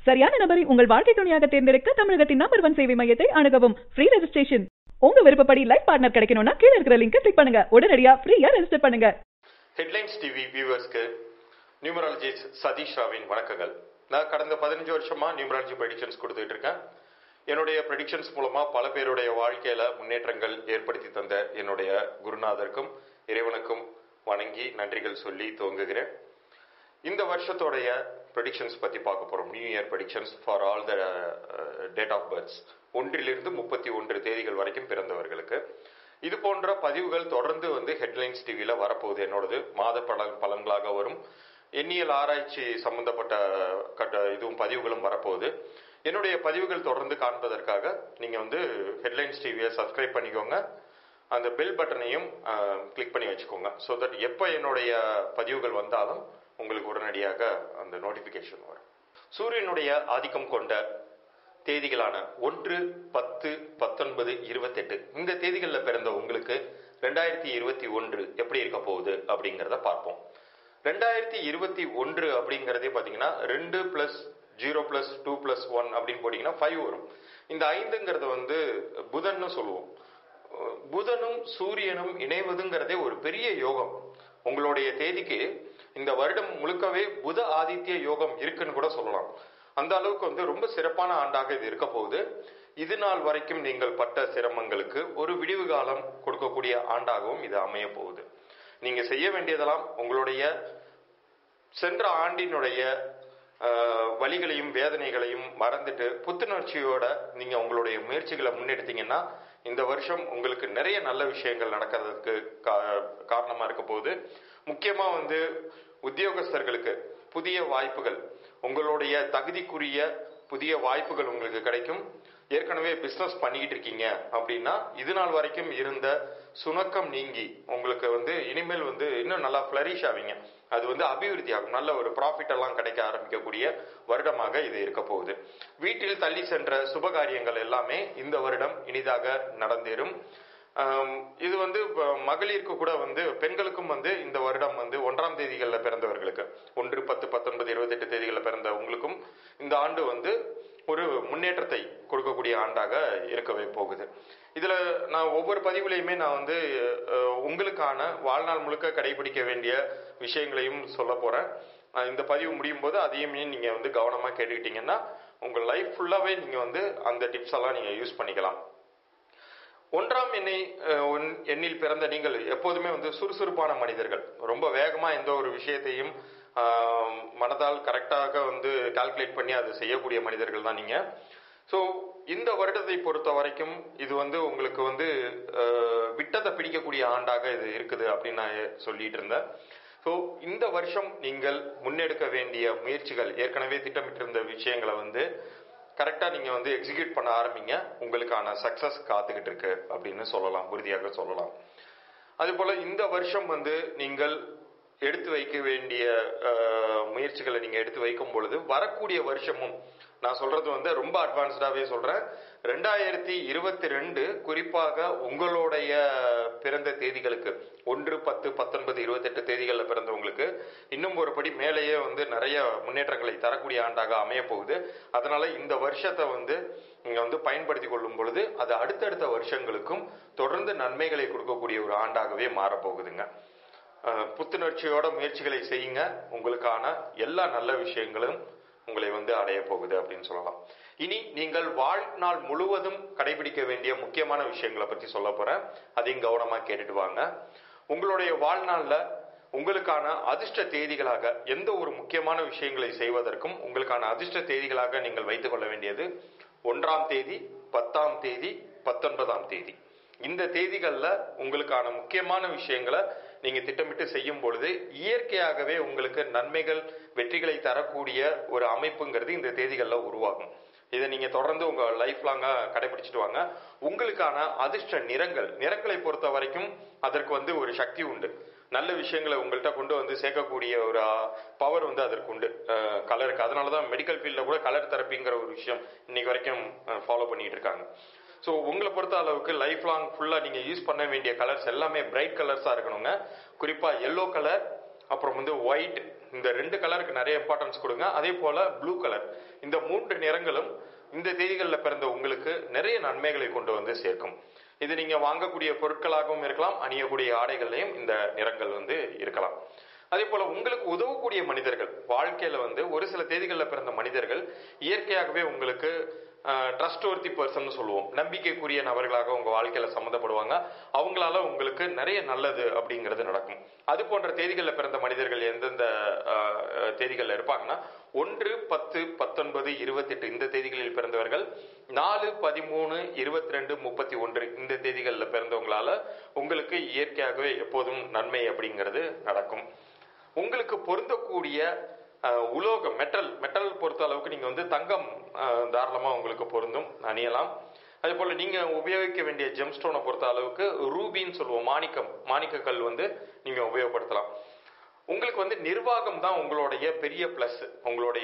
சரியான நபரை உங்கள் வாழ்க்கை துணையாக தேர்ந்தெடுக்க தமிழகத்தின் நம்பர் ஒன் சேவை மையத்தை அணுகவும் ஃப்ரீ ரெஜிஸ்ட்ரேஷன் உங்க விருப்பப்படி லைஃப் பார்ட்னர் கிடைக்கணும்னா கீழ இருக்கிற லிங்க் கிளிக் பண்ணுங்க உடனடியா ஃப்ரீயா ரெஜிஸ்டர் பண்ணுங்க ஹெட்லைன்ஸ் டிவி வியூவர்ஸ்க்கு நியூமராலஜிஸ்ட் சதீஷ் ராவின் வணக்கங்கள் நான் கடந்த பதினஞ்சு வருஷமா நியூமராலஜி ப்ரெடிக்ஷன்ஸ் கொடுத்துட்டு இருக்கேன் என்னுடைய ப்ரெடிக்ஷன்ஸ் மூலமா பல பேருடைய வாழ்க்கையில முன்னேற்றங்கள் ஏற்படுத்தி தந்த என்னுடைய குருநாதருக்கும் இறைவனுக்கும் வணங்கி நன்றிகள் சொல்லி துவங்குகிறேன் இந்த வருஷத்தோடைய ப்ரெடிக்ஷன்ஸ் பத்தி பார்க்க போறோம் new year predictions for all the date of births ஒன்றிலிருந்து முப்பத்தி ஒன்று தேதிகள் வரைக்கும் பிறந்தவர்களுக்கு இது போன்ற பதிவுகள் தொடர்ந்து வந்து ஹெட்லைன்ஸ் டிவியில வரப்போகுது என்னோடது மாத பலன் பலன்களாக வரும் எண்ணியல் ஆராய்ச்சி சம்பந்தப்பட்ட கட்ட இதுவும் பதிவுகளும் வரப்போகுது என்னுடைய பதிவுகள் தொடர்ந்து காண்பதற்காக நீங்க வந்து ஹெட்லைன்ஸ் டிவியை சப்ஸ்கிரைப் பண்ணிக்கோங்க அந்த பெல் பட்டனையும் கிளிக் பண்ணி வச்சுக்கோங்க ஸோ தட் எப்போ என்னுடைய பதிவுகள் வந்தாலும் உங்களுக்கு உடனடியாக அந்த நோட்டிஃபிகேஷன் வரும் சூரியனுடைய ஆதிக்கம் கொண்ட தேதிகளான ஒன்று பத்து பத்தொன்பது இருபத்தெட்டு இந்த தேதிகளில் பிறந்த உங்களுக்கு ரெண்டாயிரத்தி இருபத்தி ஒன்று எப்படி இருக்க போகுது அப்படிங்கிறத பார்ப்போம் ரெண்டாயிரத்தி இருபத்தி ஒன்று அப்படிங்கிறதே பார்த்தீங்கன்னா ரெண்டு plus zero plus two plus one அப்படின்னு போட்டிங்கன்னா ஃபைவ் வரும் இந்த ஐந்துங்கிறத வந்து புதன்னு சொல்லுவோம் புதனும் சூரியனும் இணைவதுங்கிறதே ஒரு பெரிய யோகம் உங்களுடைய தேதிக்கு இந்த வருடம் முழுக்கவே புத ஆதித்ய யோகம் இருக்குன்னு கூட சொல்லலாம் அந்த அளவுக்கு வந்து ரொம்ப சிறப்பான ஆண்டாக இது இருக்க போகுது இது நாள் வரைக்கும் நீங்கள் பட்ட சிரமங்களுக்கு ஒரு விடிவு காலம் கொடுக்கக்கூடிய ஆண்டாகவும் இது அமைய போகுது நீங்க செய்ய வேண்டியதெல்லாம் உங்களுடைய சென்ற ஆண்டினுடைய வழிகளையும் வேதனைகளையும் மறந்துட்டு புத்துணர்ச்சியோட நீங்க உங்களுடைய முயற்சிகளை முன்னெடுத்தீங்கன்னா இந்த வருஷம் உங்களுக்கு நிறைய நல்ல விஷயங்கள் நடக்கிறதுக்கு காரணமா இருக்க போகுது முக்கியமா வந்து உத்தியோகஸ்தர்களுக்கு புதிய வாய்ப்புகள் உங்களுடைய தகுதிக்குரிய புதிய வாய்ப்புகள் உங்களுக்கு கிடைக்கும் ஏற்கனவே பிசினஸ் பண்ணிக்கிட்டு இருக்கீங்க அப்படின்னா இது நாள் வரைக்கும் இருந்த சுணக்கம் நீங்கி உங்களுக்கு வந்து இனிமேல் வந்து இன்னும் நல்லா ஃபிளரிஷ் ஆவீங்க அது வந்து அபிவிருத்தி ஆகும் நல்ல ஒரு ப்ராஃபிட் எல்லாம் கிடைக்க ஆரம்பிக்கக்கூடிய வருடமாக இது இருக்க போகுது வீட்டில் தள்ளி சென்ற சுபகாரியங்கள் எல்லாமே இந்த வருடம் இனிதாக நடந்தேறும் இது வந்து மகளிருக்கு கூட வந்து பெண்களுக்கும் வந்து இந்த வருடம் வந்து ஒன்றாம் தேதிகளில் பிறந்தவர்களுக்கு ஒன்று பத்து பத்தொன்பது இருபத்தெட்டு தேதிகளில் பிறந்த உங்களுக்கும் இந்த ஆண்டு வந்து ஒரு முன்னேற்றத்தை கொடுக்கக்கூடிய ஆண்டாக இருக்கவே போகுது இதுல நான் ஒவ்வொரு பதிவுலையுமே நான் வந்து உங்களுக்கான வாழ்நாள் முழுக்க கடைபிடிக்க வேண்டிய விஷயங்களையும் சொல்ல போறேன் இந்த பதிவு முடியும் போது அதையும் நீங்க வந்து கவனமா கேட்டுக்கிட்டீங்கன்னா உங்க லைஃப் ஃபுல்லாவே நீங்க வந்து அந்த டிப்ஸ் எல்லாம் நீங்க யூஸ் பண்ணிக்கலாம் ஒன்றாம் எண்ணை எண்ணில் பிறந்த நீங்கள் எப்போதுமே வந்து சுறுசுறுப்பான மனிதர்கள் ரொம்ப வேகமா எந்த ஒரு விஷயத்தையும் மனதால் கரெக்டாக வந்து கால்குலேட் பண்ணி அதை செய்யக்கூடிய மனிதர்கள் தான் நீங்க ஸோ இந்த வருடத்தை பொறுத்த வரைக்கும் இது வந்து உங்களுக்கு வந்து விட்டத்தை பிடிக்கக்கூடிய ஆண்டாக இது இருக்குது அப்படின்னு நான் சொல்லிட்டு இருந்தேன் ஸோ இந்த வருஷம் நீங்கள் முன்னெடுக்க வேண்டிய முயற்சிகள் ஏற்கனவே திட்டமிட்டிருந்த விஷயங்களை வந்து கரெக்டாக நீங்கள் வந்து எக்ஸிக்யூட் பண்ண ஆரம்பிங்க உங்களுக்கான சக்ஸஸ் காத்துக்கிட்டு இருக்கு அப்படின்னு சொல்லலாம் உறுதியாக சொல்லலாம் அதுபோல் இந்த வருஷம் வந்து நீங்கள் எடுத்து வைக்க வேண்டிய முயற்சிகளை நீங்கள் எடுத்து வைக்கும் பொழுது வரக்கூடிய வருஷமும் நான் சொல்றது வந்து ரொம்ப அட்வான்ஸ்டாவே சொல்றேன் ரெண்டாயிரத்தி இருபத்தி ரெண்டு குறிப்பாக உங்களுடைய பிறந்த தேதிகளுக்கு ஒன்று பத்து பத்தொன்பது இருபத்தெட்டு தேதிகளில் பிறந்தவங்களுக்கு இன்னும் ஒரு படி மேலேயே வந்து நிறைய முன்னேற்றங்களை தரக்கூடிய ஆண்டாக அமைய போகுது அதனால இந்த வருஷத்தை வந்து நீங்க வந்து பயன்படுத்தி கொள்ளும் பொழுது அது அடுத்தடுத்த வருஷங்களுக்கும் தொடர்ந்து நன்மைகளை கொடுக்கக்கூடிய ஒரு ஆண்டாகவே மாறப்போகுதுங்க புத்துணர்ச்சியோட முயற்சிகளை செய்யுங்க உங்களுக்கான எல்லா நல்ல விஷயங்களும் உங்களை வந்து அடைய போகுது அப்படின்னு சொல்லலாம் இனி நீங்கள் வாழ்நாள் முழுவதும் கடைபிடிக்க வேண்டிய முக்கியமான விஷயங்களை பத்தி சொல்ல போறேன் அதையும் கவனமா கேட்டுட்டு வாங்க உங்களுடைய வாழ்நாள்ல உங்களுக்கான அதிர்ஷ்ட தேதிகளாக எந்த ஒரு முக்கியமான விஷயங்களை செய்வதற்கும் உங்களுக்கான அதிர்ஷ்ட தேதிகளாக நீங்கள் வைத்துக் கொள்ள வேண்டியது ஒன்றாம் தேதி பத்தாம் தேதி பத்தொன்பதாம் தேதி இந்த தேதிகள்ல உங்களுக்கான முக்கியமான விஷயங்களை நீங்க திட்டமிட்டு செய்யும் பொழுது இயற்கையாகவே உங்களுக்கு நன்மைகள் வெற்றிகளை தரக்கூடிய ஒரு அமைப்புங்கிறது இந்த தேதிகள்ல உருவாகும் இதை நீங்க தொடர்ந்து உங்க லைஃப் லாங்கா கடைபிடிச்சிட்டு வாங்க உங்களுக்கான அதிர்ஷ்ட நிறங்கள் நிறங்களை பொறுத்த வரைக்கும் அதற்கு வந்து ஒரு சக்தி உண்டு நல்ல விஷயங்களை உங்கள்கிட்ட கொண்டு வந்து சேர்க்கக்கூடிய ஒரு பவர் வந்து அதற்கு உண்டு கலருக்கு அதனாலதான் மெடிக்கல் ஃபீல்ட்ல கூட கலர் தெரப்பிங்கிற ஒரு விஷயம் இன்னைக்கு வரைக்கும் ஃபாலோ பண்ணிட்டு இருக்காங்க ஸோ உங்களை பொறுத்த அளவுக்கு லைஃப் லாங் ஃபுல்லாக நீங்கள் யூஸ் பண்ண வேண்டிய கலர்ஸ் எல்லாமே பிரைட் கலர்ஸாக இருக்கணுங்க குறிப்பாக எல்லோ கலர் அப்புறம் வந்து ஒயிட் இந்த ரெண்டு கலருக்கு நிறைய இம்பார்ட்டன்ஸ் கொடுங்க அதே போல ப்ளூ கலர் இந்த மூன்று நிறங்களும் இந்த தேதிகளில் பிறந்த உங்களுக்கு நிறைய நன்மைகளை கொண்டு வந்து சேர்க்கும் இது நீங்க வாங்கக்கூடிய பொருட்களாகவும் இருக்கலாம் அணியக்கூடிய ஆடைகள்லையும் இந்த நிறங்கள் வந்து இருக்கலாம் அதே போல உங்களுக்கு உதவக்கூடிய மனிதர்கள் வாழ்க்கையில வந்து ஒரு சில தேதிகளில் பிறந்த மனிதர்கள் இயற்கையாகவே உங்களுக்கு ட்ரஸ்ட் ஒர்த்தி பர்சன் சொல்லுவோம் நம்பிக்கைக்குரிய நபர்களாக உங்க வாழ்க்கையில சம்மந்தப்படுவாங்க அவங்களால உங்களுக்கு நிறைய நல்லது அப்படிங்கிறது நடக்கும் அது போன்ற தேதிகளில் பிறந்த மனிதர்கள் எந்தெந்த அஹ், அஹ், தேதிகள்ல இருப்பாங்கன்னா ஒன்று பத்து பத்தொன்பது இருபத்தெட்டு இந்த தேதிகளில் பிறந்தவர்கள் நாலு பதிமூணு இருபத்தி ரெண்டு முப்பத்தி ஒன்று இந்த தேதிகளில் பிறந்தவங்களால உங்களுக்கு இயற்கையாகவே எப்போதும் நன்மை அப்படிங்கிறது நடக்கும் உங்களுக்கு பொருந்தக்கூடிய அஹ், உலோகம் மெட்டல் மெட்டல் பொறுத்த அளவுக்கு நீங்க வந்து தங்கம் அஹ், தாராளமா உங்களுக்கு பொருந்தும் அணியலாம் அதே போல நீங்க உபயோகிக்க வேண்டிய ஜெம்ஸ்டோனை பொறுத்த அளவுக்கு ரூபின்னு சொல்லுவோம் மாணிக்கம் மாணிக்க கல் வந்து நீங்க உபயோகப்படுத்தலாம் உங்களுக்கு வந்து நிர்வாகம் தான் உங்களுடைய பெரிய பிளஸ் உங்களுடைய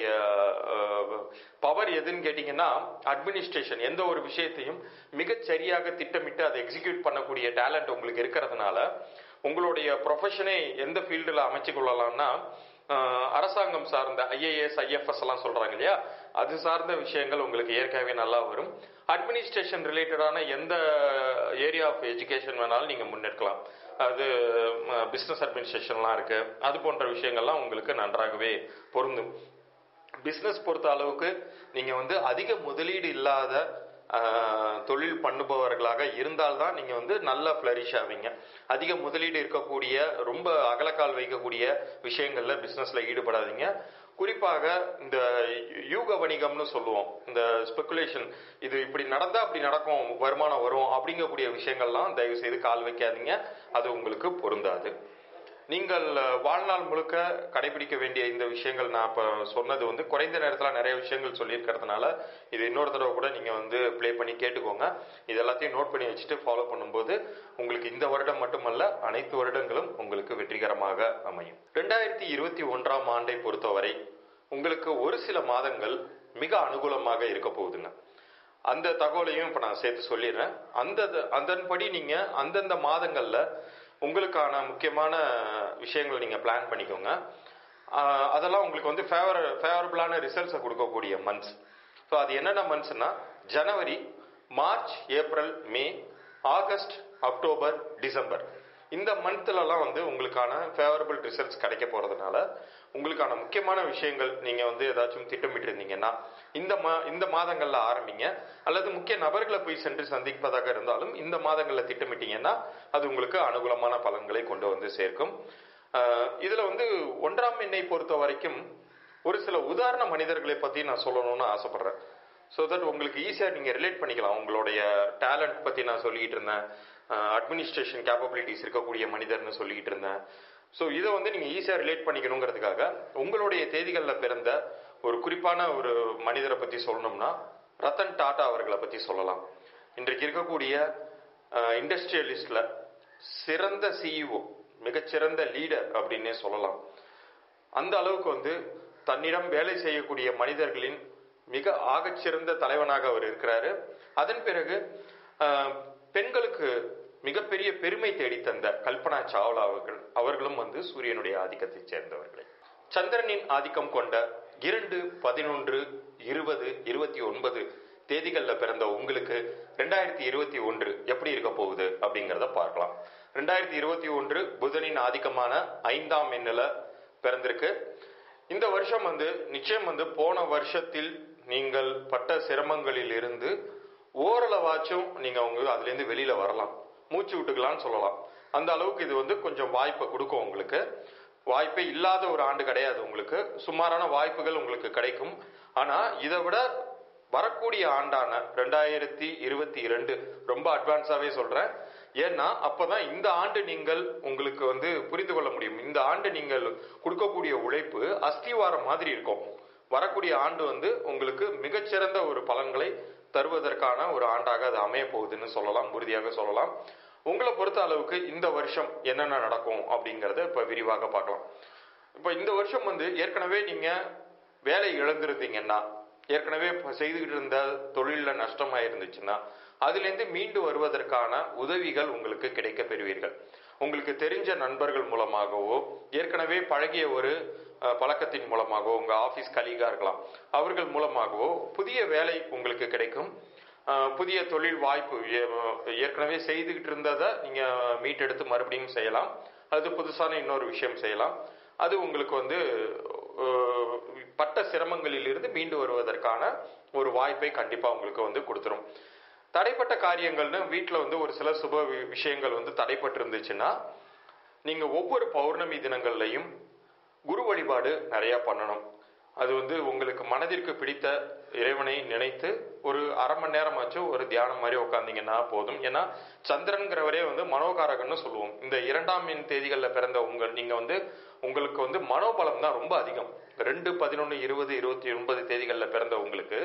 பவர் எதுன்னு கேட்டீங்கன்னா அட்மினிஸ்ட்ரேஷன் எந்த ஒரு விஷயத்தையும் மிகச் சரியாக திட்டமிட்டு அதை எக்ஸிக்யூட் பண்ணக்கூடிய டேலண்ட் உங்களுக்கு இருக்கிறதுனால உங்களுடைய ப்ரொஃபஷனை எந்த ஃபீல்டில் அமைச்சு கொள்ளலாம்னா அஹ், அரசாங்கம் சார்ந்த ஐஏஎஸ் ஐஎஃப்எஸ் எல்லாம் சொல்றாங்க இல்லையா அது சார்ந்த விஷயங்கள் உங்களுக்கு இயற்கையாகவே நல்லா வரும் அட்மினிஸ்ட்ரேஷன் ரிலேட்டடான எந்த ஏரியா ஆஃப் எஜுகேஷன் வேணாலும் நீங்க முன்னெடுக்கலாம் அது பிஸ்னஸ் அட்மினிஸ்ட்ரேஷன்லாம் இருக்கு அது போன்ற விஷயங்கள்லாம் உங்களுக்கு நன்றாகவே பொருந்தும் பிஸ்னஸ் பொறுத்த அளவுக்கு நீங்க வந்து அதிக முதலீடு இல்லாத ஆஹ், தொழில் பண்ணுபவர்களாக இருந்தால்தான் நீங்க வந்து நல்ல ஃபிளரிஷ் ஆவீங்க அதிக முதலீடு இருக்கக்கூடிய ரொம்ப அகலக்கால் வைக்கக்கூடிய விஷயங்கள்ல பிசினஸ்ல ஈடுபடாதீங்க குறிப்பாக இந்த யூக வணிகம்னு சொல்லுவோம் இந்த ஸ்பெகுலேஷன் இது இப்படி நடந்தா அப்படி நடக்கும் வருமானம் வரும் அப்படிங்கக்கூடிய விஷயங்கள்லாம் தயவு செய்து கால் வைக்காதீங்க அது உங்களுக்கு பொருந்தாது நீங்கள் அஹ், வாழ்நாள் முழுக்க கடைபிடிக்க வேண்டிய இந்த விஷயங்கள் நான் இப்போ சொன்னது வந்து குறைந்த நேரத்தில் நிறைய விஷயங்கள் சொல்லியிருக்கிறதுனால இது இன்னொரு தடவை கூட நீங்கள் வந்து ப்ளே பண்ணி கேட்டுக்கோங்க இது எல்லாத்தையும் நோட் பண்ணி வச்சுட்டு ஃபாலோ பண்ணும்போது உங்களுக்கு இந்த வருடம் மட்டுமல்ல அனைத்து வருடங்களும் உங்களுக்கு வெற்றிகரமாக அமையும் ரெண்டாயிரத்தி இருபத்தி ஒன்றாம் ஆண்டை பொறுத்தவரை உங்களுக்கு ஒரு சில மாதங்கள் மிக அனுகூலமாக இருக்க போகுதுங்க அந்த தகவலையும் இப்போ நான் சேர்த்து சொல்லிடுறேன் அந்த அதன்படி நீங்கள் அந்தந்த மாதங்களில் உங்களுக்கான முக்கியமான விஷயங்களை நீங்கள் பிளான் பண்ணிக்கோங்க ஆஹ் அதெல்லாம் உங்களுக்கு வந்து ஃபேவர் ஃபேவரபுளான ரிசல்ட்ஸை கொடுக்கக்கூடிய மந்த்ஸ் ஸோ அது என்னென்ன மந்த்ஸ்னா January March April May August October December இந்த மந்த்லலாம் வந்து உங்களுக்கான ஃபேவரபிள் ரிசல்ட்ஸ் கிடைக்க போறதுனால உங்களுக்கான முக்கியமான விஷயங்கள் நீங்க வந்து ஏதாச்சும் திட்டமிட்டு இருந்தீங்கன்னா இந்த மா இந்த மாதங்கள்ல ஆரம்பிங்க அல்லது முக்கிய நபர்களை போய் சென்று சந்திப்பதாக இருந்தாலும் இந்த மாதங்கள்ல திட்டமிட்டீங்கன்னா அது உங்களுக்கு அனுகூலமான பலன்களை கொண்டு வந்து சேர்க்கும் ஆஹ் இதுல வந்து ஒன்றாம் எண்ணை பொறுத்த வரைக்கும் ஒரு சில உதாரண மனிதர்களை பத்தி நான் சொல்லணும்னு ஆசைப்படுறேன் ஸோ தட் உங்களுக்கு ஈஸியாக நீங்கள் ரிலேட் பண்ணிக்கலாம் உங்களுடைய டேலண்ட் பற்றி நான் சொல்லிக்கிட்டு இருந்தேன் அட்மினிஸ்ட்ரேஷன் கேப்பபிலிட்டிஸ் இருக்கக்கூடிய மனிதர்னு சொல்லிக்கிட்டு இருந்தேன் ஸோ இதை வந்து நீங்கள் ஈஸியாக ரிலேட் பண்ணிக்கணுங்கிறதுக்காக உங்களுடைய தேதிகளில் பிறந்த ஒரு குறிப்பான ஒரு மனிதரை பற்றி சொல்லணும்னா ரத்தன் டாடா அவர்களை பற்றி சொல்லலாம் இன்றைக்கு இருக்கக்கூடிய இண்டஸ்ட்ரியலிஸ்டில் சிறந்த சிஇஓ மிகச்சிறந்த லீடர் அப்படின்னே சொல்லலாம் அந்த அளவுக்கு வந்து தன்னிடம் வேலை செய்யக்கூடிய மனிதர்களின் மிக ஆகச்சிறந்த தலைவனாக அவர் இருக்கிறாரு அதன் பிறகு ஆஹ், பெண்களுக்கு மிகப்பெரிய பெருமை தேடி தந்த கல்பனா சாவ்லா அவர்கள் அவர்களும் வந்து சூரியனுடைய ஆதிக்கத்தை சேர்ந்தவர்களே சந்திரனின் ஆதிக்கம் கொண்ட இரண்டு பதினொன்று இருபது இருபத்தி ஒன்பது தேதிகளில் பிறந்த உங்களுக்கு ரெண்டாயிரத்தி இருபத்தி ஒன்று எப்படி இருக்க போகுது அப்படிங்கிறத பார்க்கலாம் ரெண்டாயிரத்தி இருபத்தி ஒன்று புதனின் ஆதிக்கமான ஐந்தாம் எண்ணில் பிறந்திருக்கு இந்த வருஷம் வந்து நிச்சயம் வந்து போன வருஷத்தில் நீங்கள் பட்ட சிரமங்களில் இருந்து ஓரளவாச்சும் நீங்க அவங்க அதுல இருந்து வெளியில வரலாம் மூச்சு விட்டுக்கலாம்னு சொல்லலாம் அந்த அளவுக்கு இது வந்து கொஞ்சம் வாய்ப்பை கொடுக்கும் உங்களுக்கு வாய்ப்பே இல்லாத ஒரு ஆண்டு கிடையாது உங்களுக்கு சுமாரான வாய்ப்புகள் உங்களுக்கு கிடைக்கும் ஆனா இதை விட வரக்கூடிய ஆண்டான ரெண்டாயிரத்தி இருபத்தி இரண்டு ரொம்ப அட்வான்ஸாவே சொல்றேன் ஏன்னா அப்பதான் இந்த ஆண்டு நீங்கள் உங்களுக்கு வந்து புரிந்து கொள்ள முடியும் இந்த ஆண்டு நீங்கள் கொடுக்கக்கூடிய உழைப்பு அஸ்திவாரம் மாதிரி இருக்கும் வரக்கூடிய ஆண்டு வந்து உங்களுக்கு மிகச்சிறந்த ஒரு பலன்களை தருவதற்கான ஒரு ஆண்டாக அது அமைய போகுதுன்னு சொல்லலாம் உறுதியாக சொல்லலாம் உங்களை பொறுத்த அளவுக்கு இந்த வருஷம் என்னென்ன நடக்கும் அப்படிங்கறத இப்ப விரிவாக பார்க்கலாம் இப்ப இந்த வருஷம் வந்து ஏற்கனவே நீங்க வேலை இழந்திருந்தீங்கன்னா ஏற்கனவே இப்ப செய்துகிட்டு இருந்த தொழில்ல நஷ்டமா இருந்துச்சுன்னா அதிலிருந்து மீண்டு வருவதற்கான உதவிகள் உங்களுக்கு கிடைக்க பெறுவீர்கள் உங்களுக்கு தெரிஞ்ச நண்பர்கள் மூலமாகவோ ஏற்கனவே பழகிய ஒரு அஹ், பழக்கத்தின் மூலமாகவோ உங்க ஆபீஸ் கலீகா இருக்கலாம் அவர்கள் மூலமாகவோ புதிய வேலை உங்களுக்கு கிடைக்கும் அஹ், புதிய தொழில் வாய்ப்பு ஏ- ஏற்கனவே செய்துகிட்டு இருந்ததை நீங்க மீட்டெடுத்து மறுபடியும் செய்யலாம் அது புதுசான இன்னொரு விஷயம் செய்யலாம் அது உங்களுக்கு வந்து அஹ், பட்ட சிரமங்களில் இருந்து மீண்டு வருவதற்கான ஒரு வாய்ப்பை கண்டிப்பா உங்களுக்கு வந்து கொடுத்துரும் தடைப்பட்ட காரியங்கள்னு வீட்டில் வந்து ஒரு சில சுப வி- விஷயங்கள் வந்து தடைப்பட்டு இருந்துச்சுன்னா நீங்க ஒவ்வொரு பௌர்ணமி தினங்கள்லையும் குரு வழிபாடு நிறைய பண்ணணும் அது வந்து உங்களுக்கு மனதிற்கு பிடித்த இறைவனை நினைத்து ஒரு அரை மணி நேரமாச்சும் ஒரு தியானம் மாதிரி உட்காந்தீங்கன்னா போதும் ஏன்னா சந்திரன்கிறவரே வந்து மனோகாரகன்னு சொல்லுவோம் இந்த இரண்டாம் எண் தேதிகளில் பிறந்த உங்கள் நீங்க வந்து உங்களுக்கு வந்து மனோபலம் தான் ரொம்ப அதிகம் ரெண்டு பதினொன்று இருபது இருபத்தி ஒன்பது தேதிகளில் பிறந்த உங்களுக்கு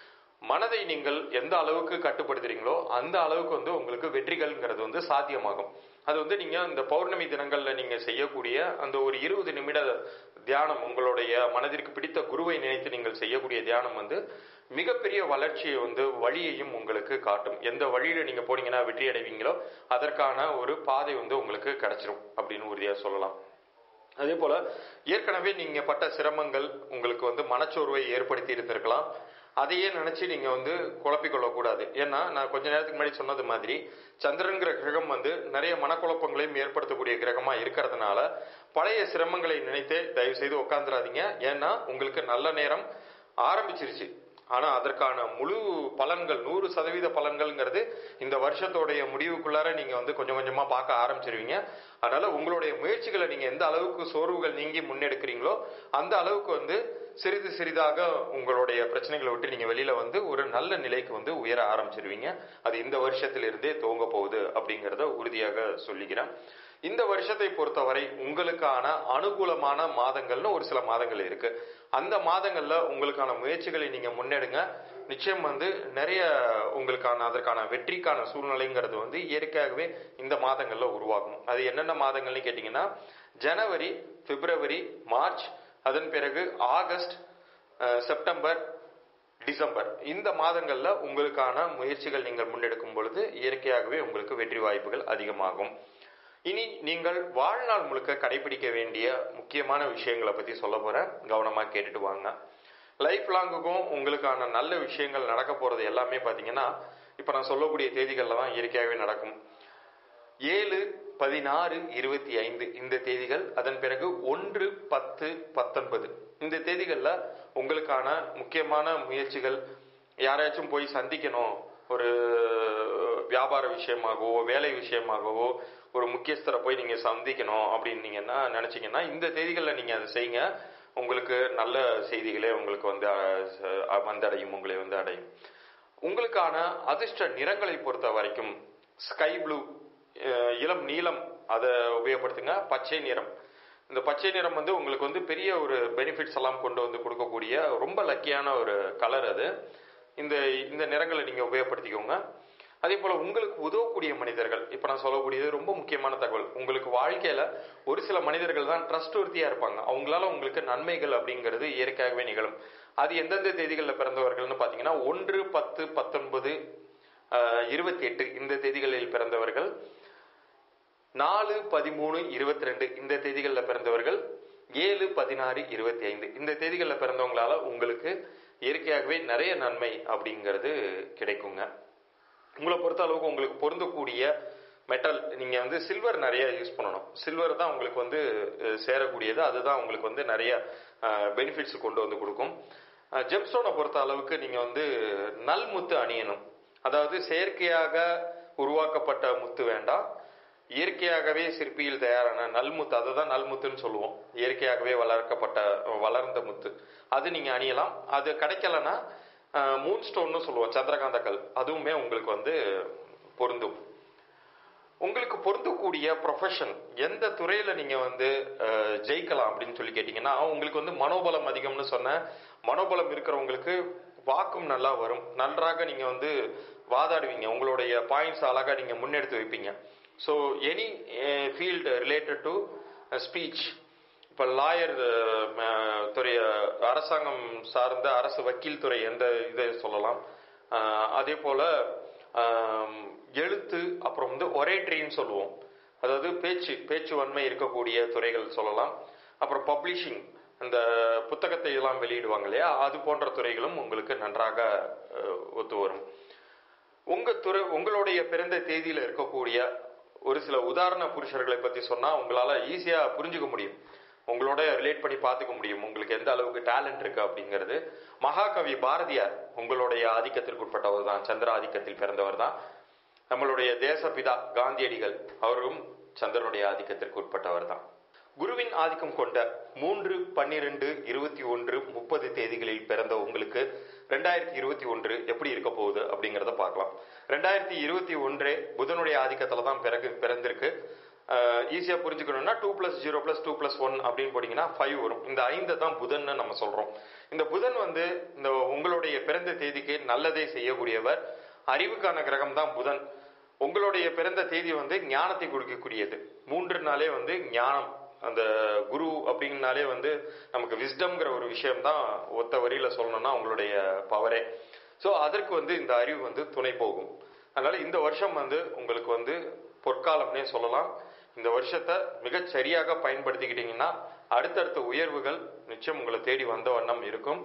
மனதை நீங்கள் எந்த அளவுக்கு கட்டுப்படுத்துறீங்களோ அந்த அளவுக்கு வந்து உங்களுக்கு வெற்றிகள்ங்கிறது வந்து சாத்தியமாகும் அது வந்து நீங்க இந்த பௌர்ணமி தினங்கள்ல நீங்க செய்யக்கூடிய அந்த ஒரு இருபது நிமிட தியானம் உங்களுடைய மனதிற்கு பிடித்த குருவை நினைத்து நீங்கள் செய்யக்கூடிய தியானம் வந்து மிகப்பெரிய வளர்ச்சியை வந்து வழியையும் உங்களுக்கு காட்டும் எந்த வழியில நீங்க போனீங்கன்னா வெற்றி அடைவீங்களோ அதற்கான ஒரு பாதை வந்து உங்களுக்கு கிடைச்சிரும் அப்படின்னு உறுதியா சொல்லலாம் அதே போல ஏற்கனவே நீங்க பட்ட சிரமங்கள் உங்களுக்கு வந்து மனச்சோர்வை ஏற்படுத்தி இருந்திருக்கலாம் அதையே நினைச்சு நீங்க வந்து குழப்பிக் கொள்ளக்கூடாது ஏன்னா நான் கொஞ்ச நேரத்துக்கு முன்னாடி சொன்னது மாதிரி சந்திரன்கிற கிரகம் வந்து நிறைய மனக்குழப்பங்களையும் ஏற்படுத்தக்கூடிய கிரகமா இருக்கிறதுனால பழைய சிரமங்களை நினைத்தே தயவு செய்து உட்காந்துடாதீங்க ஏன்னா உங்களுக்கு நல்ல நேரம் ஆரம்பிச்சிருச்சு ஆனா அதற்கான முழு பலன்கள் நூறு சதவீத பலன்கள்ங்கிறது இந்த வருஷத்தோடைய முடிவுக்குள்ளார நீங்க வந்து கொஞ்சம் கொஞ்சமா பார்க்க ஆரம்பிச்சிருவீங்க அதனால உங்களுடைய முயற்சிகளை நீங்க எந்த அளவுக்கு சோர்வுகள் நீங்கி முன்னெடுக்கிறீங்களோ அந்த அளவுக்கு வந்து சிறிது சிறிதாக உங்களுடைய பிரச்சனைகளை விட்டு நீங்க வெளியில வந்து ஒரு நல்ல நிலைக்கு வந்து உயர ஆரம்பிச்சிருவீங்க அது இந்த வருஷத்திலிருந்தே துவங்க போகுது அப்படிங்கறத உறுதியாக சொல்லிக்கிறேன் இந்த வருஷத்தை பொறுத்தவரை உங்களுக்கான அனுகூலமான மாதங்கள்னு ஒரு சில மாதங்கள் இருக்கு அந்த மாதங்கள்ல உங்களுக்கான முயற்சிகளை நீங்க முன்னெடுங்க நிச்சயம் வந்து நிறைய உங்களுக்கான அதற்கான வெற்றிக்கான சூழ்நிலைங்கிறது வந்து இயற்கையாகவே இந்த மாதங்கள்ல உருவாகும் அது என்னென்ன மாதங்கள்னு கேட்டீங்கன்னா ஜனவரி பிப்ரவரி மார்ச் அதன் பிறகு ஆகஸ்ட் அஹ், செப்டம்பர் டிசம்பர் இந்த மாதங்கள்ல உங்களுக்கான முயற்சிகள் நீங்கள் முன்னெடுக்கும் பொழுது இயற்கையாகவே உங்களுக்கு வெற்றி வாய்ப்புகள் அதிகமாகும் இனி நீங்கள் வாழ்நாள் முழுக்க கடைபிடிக்க வேண்டிய முக்கியமான விஷயங்களை பத்தி சொல்ல போறேன் கவனமா கேட்டுட்டு வாங்க லைஃப் லாங்குக்கும் உங்களுக்கான நல்ல விஷயங்கள் நடக்க போறது எல்லாமே பாத்தீங்கன்னா இப்ப நான் சொல்லக்கூடிய தேதிகள்ல தான் இயற்கையாகவே நடக்கும் ஏழு பதினாறு இருபத்தி ஐந்து இந்த தேதிகள் அதன் பிறகு ஒன்று பத்து பத்தொன்பது இந்த தேதிகள்ல உங்களுக்கான முக்கியமான முயற்சிகள் யாரையாச்சும் போய் சந்திக்கணும் ஒரு வியாபார விஷயமாகவோ வேலை விஷயமாகவோ ஒரு முக்கியஸ்தரை போய் நீங்க சந்திக்கணும் அப்படின்னீங்கன்னா நினைச்சீங்கன்னா இந்த தேதிகள்ல நீங்க அதை செய்யுங்க உங்களுக்கு நல்ல செய்திகளே உங்களுக்கு வந்து அஹ், வந்தடையும் உங்களை வந்து அடையும் உங்களுக்கான அதிர்ஷ்ட நிறங்களை பொறுத்த வரைக்கும் ஸ்கை ப்ளூ இளம் நீலம் அதை உபயோகப்படுத்துங்க பச்சை நிறம் இந்த பச்சை நிறம் வந்து உங்களுக்கு வந்து பெரிய ஒரு பெனிஃபிட்ஸ் எல்லாம் கொண்டு வந்து கொடுக்கக்கூடிய ரொம்ப லக்கியான ஒரு கலர் அது இந்த இந்த நிறங்களை நீங்க உபயோகப்படுத்திக்கோங்க அதே போல உங்களுக்கு உதவக்கூடிய மனிதர்கள் இப்ப நான் சொல்லக்கூடியது ரொம்ப முக்கியமான தகவல் உங்களுக்கு வாழ்க்கையில ஒரு சில மனிதர்கள் தான் ட்ரஸ்ட் உறுதியா இருப்பாங்க அவங்களால உங்களுக்கு நன்மைகள் அப்படிங்கிறது இயற்கையாகவே நிகழும் அது எந்தெந்த தேதிகளில் பிறந்தவர்கள்னு பாத்தீங்கன்னா ஒன்று பத்து பத்தொன்பது இருபத்தி எட்டு இந்த தேதிகளில் பிறந்தவர்கள் நாலு பதிமூணு இருபத்தி ரெண்டு இந்த தேதிகளில் பிறந்தவர்கள் ஏழு பதினாறு இருபத்தி ஐந்து இந்த தேதிகளில் பிறந்தவங்களால உங்களுக்கு இயற்கையாகவே நிறைய நன்மை அப்படிங்கிறது கிடைக்குங்க உங்களை பொறுத்த அளவுக்கு உங்களுக்கு பொருந்தக்கூடிய மெட்டல் நீங்க வந்து சில்வர் நிறைய யூஸ் பண்ணணும் சில்வர் தான் உங்களுக்கு வந்து அஹ், சேரக்கூடியது அதுதான் உங்களுக்கு வந்து நிறைய பெனிஃபிட்ஸ் கொண்டு வந்து கொடுக்கும் ஜெம்ஸ்டோனை பொறுத்த அளவுக்கு நீங்க வந்து நல் முத்து அணியணும் அதாவது செயற்கையாக உருவாக்கப்பட்ட முத்து வேண்டாம் இயற்கையாகவே சிற்பியில் தயாரான நல்முத்து அதை தான் நல்முத்துன்னு சொல்லுவோம் இயற்கையாகவே வளர்க்கப்பட்ட வளர்ந்த முத்து அது நீங்க அணியலாம் அது கிடைக்கலன்னா மூன் ஸ்டோன்னு சொல்லுவோம் சந்திரகாந்த கல் அதுவுமே உங்களுக்கு வந்து பொருந்தும் உங்களுக்கு பொருந்தக்கூடிய ப்ரொஃபஷன் எந்த துறையில நீங்க வந்து அஹ், ஜெயிக்கலாம் அப்படின்னு சொல்லி கேட்டீங்கன்னா உங்களுக்கு வந்து மனோபலம் அதிகம்னு சொன்ன மனோபலம் இருக்கிறவங்களுக்கு வாக்கும் நல்லா வரும் நன்றாக நீங்க வந்து வாதாடுவீங்க உங்களுடைய பாயிண்ட்ஸ் அழகா நீங்க முன்னெடுத்து வைப்பீங்க so any field related to speech இப்போ லாயர் துறை அரசாங்கம் சார்ந்த அரசு வக்கீல் துறை எந்த இதை சொல்லலாம் அஹ், அதே போல ஆம், எழுத்து அப்புறம் வந்து ஒரேட்ரின்னு சொல்லுவோம் அதாவது பேச்சு பேச்சு வன்மை இருக்கக்கூடிய துறைகள் சொல்லலாம் அப்புறம் பப்ளிஷிங் அந்த புத்தகத்தை எல்லாம் வெளியிடுவாங்க இல்லையா அது போன்ற துறைகளும் உங்களுக்கு நன்றாக அஹ், ஒத்து வரும் உங்க துறை உங்களுடைய பிறந்த தேதியில இருக்கக்கூடிய ஒரு சில உதாரண புருஷர்களை பத்தி சொன்னா உங்களால ஈஸியா புரிஞ்சுக்க முடியும் உங்களோட ரிலேட் பண்ணி பார்த்துக்க முடியும் உங்களுக்கு எந்த அளவுக்கு டேலண்ட் இருக்கு அப்படிங்கிறது மகாகவி பாரதியார் உங்களுடைய ஆதிக்கத்திற்கு உட்பட்டவர் தான் சந்திர ஆதிக்கத்தில் பிறந்தவர் தான் நம்மளுடைய தேசபிதா காந்தியடிகள் அவரும் சந்திரனுடைய ஆதிக்கத்திற்கு உட்பட்டவர் தான் குருவின் ஆதிக்கம் கொண்ட மூன்று பன்னிரெண்டு இருபத்தி ஒன்று முப்பது தேதிகளில் பிறந்த உங்களுக்கு ரெண்டாயிரத்தி இருபத்தி ஒன்று எப்படி இருக்க போகுது அப்படிங்கிறத பார்க்கலாம் ரெண்டாயிரத்தி இருபத்தி ஒன்றே புதனுடைய ஆதிக்கத்துல தான் பிறகு பிறந்திருக்கு ஈஸியாக புரிஞ்சுக்கணும்னா two plus zero plus two plus one அப்படின்னு போட்டிங்கன்னா ஃபைவ் வரும் இந்த ஐந்தை தான் புதன்னு நம்ம சொல்கிறோம் இந்த புதன் வந்து இந்த உங்களுடைய பிறந்த தேதிக்கு நல்லதை செய்யக்கூடியவர் அறிவுக்கான கிரகம் தான் புதன் உங்களுடைய பிறந்த தேதி வந்து ஞானத்தை கொடுக்கக்கூடியது மூன்று நாளே வந்து ஞானம் அந்த குரு அப்படிங்கனாலே வந்து நமக்கு விஸ்டம்ங்கிற ஒரு விஷயம் தான் ஒத்த வரியில சொல்லணும்னா உங்களுடைய பவரே ஸோ அதற்கு வந்து இந்த அறிவு வந்து துணை போகும் அதனால இந்த வருஷம் வந்து உங்களுக்கு வந்து பொற்காலம்னே சொல்லலாம் இந்த வருஷத்தை மிகச் சரியாக பயன்படுத்திக்கிட்டீங்கன்னா அடுத்தடுத்த உயர்வுகள் நிச்சயம் உங்களை தேடி வந்த வண்ணம் இருக்கும்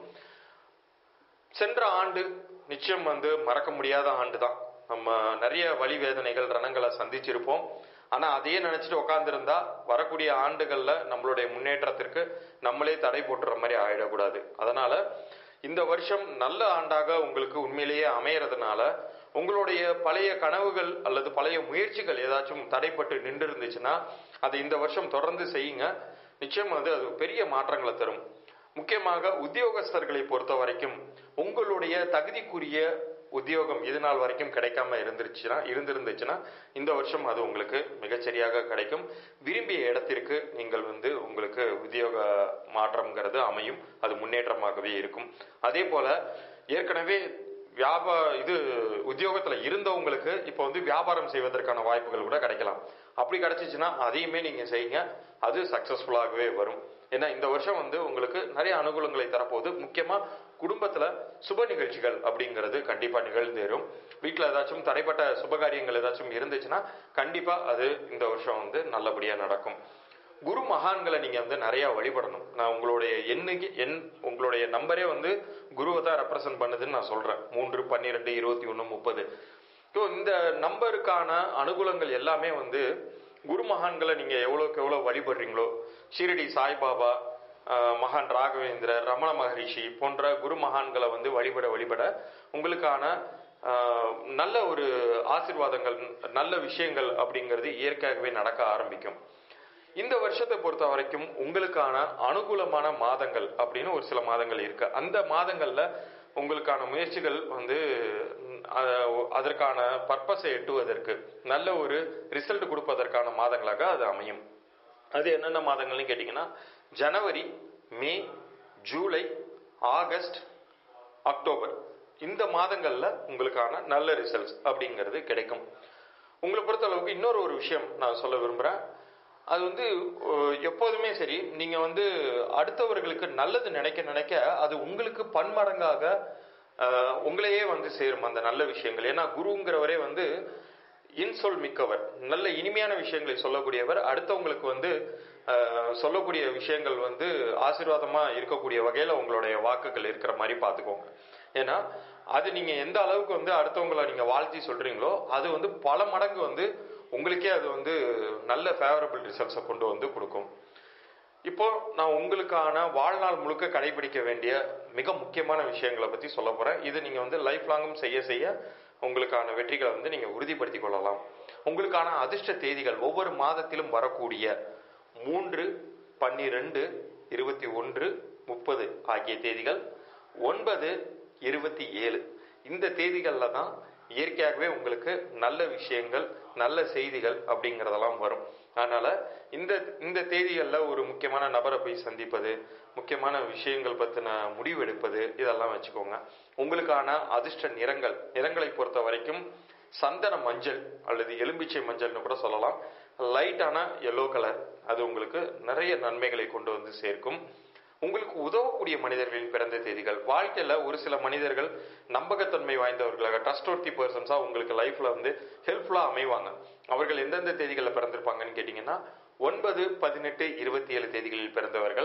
சென்ற ஆண்டு நிச்சயம் வந்து மறக்க முடியாத ஆண்டு தான் நம்ம நிறைய வழி வேதனைகள் ரணங்களை சந்திச்சிருப்போம் ஆனா அதையே நினைச்சிட்டு உட்காந்துருந்தா வரக்கூடிய ஆண்டுகள்ல நம்மளுடைய முன்னேற்றத்திற்கு நம்மளே தடை போட்டுற மாதிரி ஆயிடக்கூடாது அதனால இந்த வருஷம் நல்ல ஆண்டாக உங்களுக்கு உண்மையிலேயே அமையறதுனால உங்களுடைய பழைய கனவுகள் அல்லது பழைய முயற்சிகள் ஏதாச்சும் தடைப்பட்டு நின்று இருந்துச்சுன்னா அதை இந்த வருஷம் தொடர்ந்து செய்யுங்க நிச்சயம் வந்து அது பெரிய மாற்றங்களை தரும் முக்கியமாக உத்தியோகஸ்தர்களை பொறுத்த வரைக்கும் உங்களுடைய தகுதிக்குரிய உத்தியோகம் இது நாள் வரைக்கும் கிடைக்காம இருந்துருச்சுன்னா இருந்திருந்துச்சுன்னா இந்த வருஷம் அது உங்களுக்கு மிகச்சரியாக கிடைக்கும் விரும்பிய இடத்திற்கு நீங்கள் வந்து உங்களுக்கு உத்தியோக மாற்றம்ங்கிறது அமையும் அது முன்னேற்றமாகவே இருக்கும் அதே போல ஏற்கனவே வியாபா இது உத்தியோகத்துல இருந்தவங்களுக்கு இப்போ வந்து வியாபாரம் செய்வதற்கான வாய்ப்புகள் கூட கிடைக்கலாம் அப்படி கிடைச்சிச்சுன்னா அதையுமே நீங்க செய்யுங்க அது சக்சஸ்ஃபுல்லாகவே வரும் ஏன்னா இந்த வருஷம் வந்து உங்களுக்கு நிறைய அனுகூலங்களை தரப்போகுது முக்கியமா குடும்பத்துல சுப நிகழ்ச்சிகள் அப்படிங்கிறது கண்டிப்பா நிகழ்ந்தேறும் வீட்டுல ஏதாச்சும் தடைப்பட்ட சுபகாரியங்கள் ஏதாச்சும் இருந்துச்சுன்னா கண்டிப்பா அது இந்த வருஷம் வந்து நல்லபடியா நடக்கும் குரு மகான்களை நீங்க வந்து நிறைய வழிபடணும் நான் உங்களுடைய எண்ணுக்கு எண் உங்களுடைய நம்பரே வந்து குருவை தான் ரெப்ரசன்ட் பண்ணுதுன்னு நான் சொல்றேன் மூன்று பன்னிரெண்டு இருபத்தி ஒன்று முப்பது ஸோ இந்த நம்பருக்கான அனுகூலங்கள் எல்லாமே வந்து குரு மகான்களை நீங்க எவ்வளோக்கு எவ்வளோ வழிபடுறீங்களோ ஷீரடி சாய்பாபா ஆஹ், மகான் ராகவேந்திரர் ரமண மகரிஷி போன்ற குரு மகான்களை வந்து வழிபட வழிபட உங்களுக்கான ஆஹ், நல்ல ஒரு ஆசீர்வாதங்கள் நல்ல விஷயங்கள் அப்படிங்கிறது இயற்கையாகவே நடக்க ஆரம்பிக்கும் இந்த வருஷத்தை பொறுத்த வரைக்கும் உங்களுக்கான அனுகூலமான மாதங்கள் அப்படின்னு ஒரு சில மாதங்கள் இருக்கு அந்த மாதங்கள்ல உங்களுக்கான முயற்சிகள் வந்து ம், அஹ், அதற்கான பர்பஸை எட்டுவதற்கு நல்ல ஒரு ரிசல்ட் கொடுப்பதற்கான மாதங்களாக அது அமையும் அது என்னென்ன மாதங்கள்னு கேட்டிங்கன்னா ஜனவரி மே ஜூலை ஆகஸ்ட் அக்டோபர் இந்த மாதங்கள்ல உங்களுக்கான நல்ல ரிசல்ட்ஸ் அப்படிங்கிறது கிடைக்கும் உங்களை பொறுத்த அளவுக்கு இன்னொரு ஒரு விஷயம் நான் சொல்ல விரும்புறேன் அது வந்து அஹ், எப்போதுமே சரி நீங்க வந்து அடுத்தவர்களுக்கு நல்லது நினைக்க நினைக்க அது உங்களுக்கு பன்மடங்காக அஹ், உங்களையே வந்து சேரும் அந்த நல்ல விஷயங்கள் ஏன்னா குருங்கிறவரே வந்து இன்சொல் மிக்கவர் நல்ல இனிமையான விஷயங்களை சொல்லக்கூடியவர் அடுத்தவங்களுக்கு வந்து அஹ், சொல்லக்கூடிய விஷயங்கள் வந்து ஆசீர்வாதமா இருக்கக்கூடிய வகையில உங்களுடைய வாக்குகள் இருக்கிற மாதிரி பார்த்துக்கோங்க ஏன்னா அது நீங்க எந்த அளவுக்கு வந்து அடுத்தவங்களை நீங்க வாழ்த்தி சொல்றீங்களோ அது வந்து பல மடங்கு வந்து உங்களுக்கே அது வந்து நல்ல ஃபேவரபிள் ரிசல்ட்ஸை கொண்டு வந்து கொடுக்கும் இப்போ நான் உங்களுக்கான வாழ்நாள் முழுக்க கடைபிடிக்க வேண்டிய மிக முக்கியமான விஷயங்களை பத்தி சொல்ல போறேன் இது நீங்க வந்து லைஃப் லாங்கும் செய்ய செய்ய உங்களுக்கான வெற்றிகளை வந்து நீங்க உறுதிப்படுத்திக் கொள்ளலாம் உங்களுக்கான அதிர்ஷ்ட தேதிகள் ஒவ்வொரு மாதத்திலும் வரக்கூடிய மூன்று பன்னிரெண்டு இருபத்தி ஒன்று முப்பது ஆகிய தேதிகள் ஒன்பது இருபத்தி ஏழு இந்த தேதிகள்ல தான் இயற்கையாகவே உங்களுக்கு நல்ல விஷயங்கள் நல்ல செய்திகள் அப்படிங்கறதெல்லாம் வரும் அதனால இந்த இந்த தேதிகள்ல ஒரு முக்கியமான நபரை போய் சந்திப்பது முக்கியமான விஷயங்கள் பத்தின முடிவு எடுப்பது இதெல்லாம் வச்சுக்கோங்க உங்களுக்கான அதிர்ஷ்ட நிறங்கள் நிறங்களை பொறுத்த வரைக்கும் சந்தன மஞ்சள் அல்லது எலும்பிச்சை மஞ்சள்னு கூட சொல்லலாம் லைட்டான எல்லோ கலர் அது உங்களுக்கு நிறைய நன்மைகளை கொண்டு வந்து சேர்க்கும் உங்களுக்கு உதவக்கூடிய மனிதர்களின் பிறந்த தேதிகள் வாழ்க்கையில ஒரு சில மனிதர்கள் நம்பகத்தன்மை வாய்ந்தவர்களாக ட்ரஸ்ட்வர்த்தி பர்சன்ஸா உங்களுக்கு லைஃப்ல வந்து ஹெல்ப்ஃபுல்லா அமைவாங்க அவர்கள் எந்தெந்த தேதிகளில் பிறந்திருப்பாங்கன்னு கேட்டீங்கன்னா ஒன்பது பதினெட்டு இருபத்தி ஏழு தேதிகளில் பிறந்தவர்கள்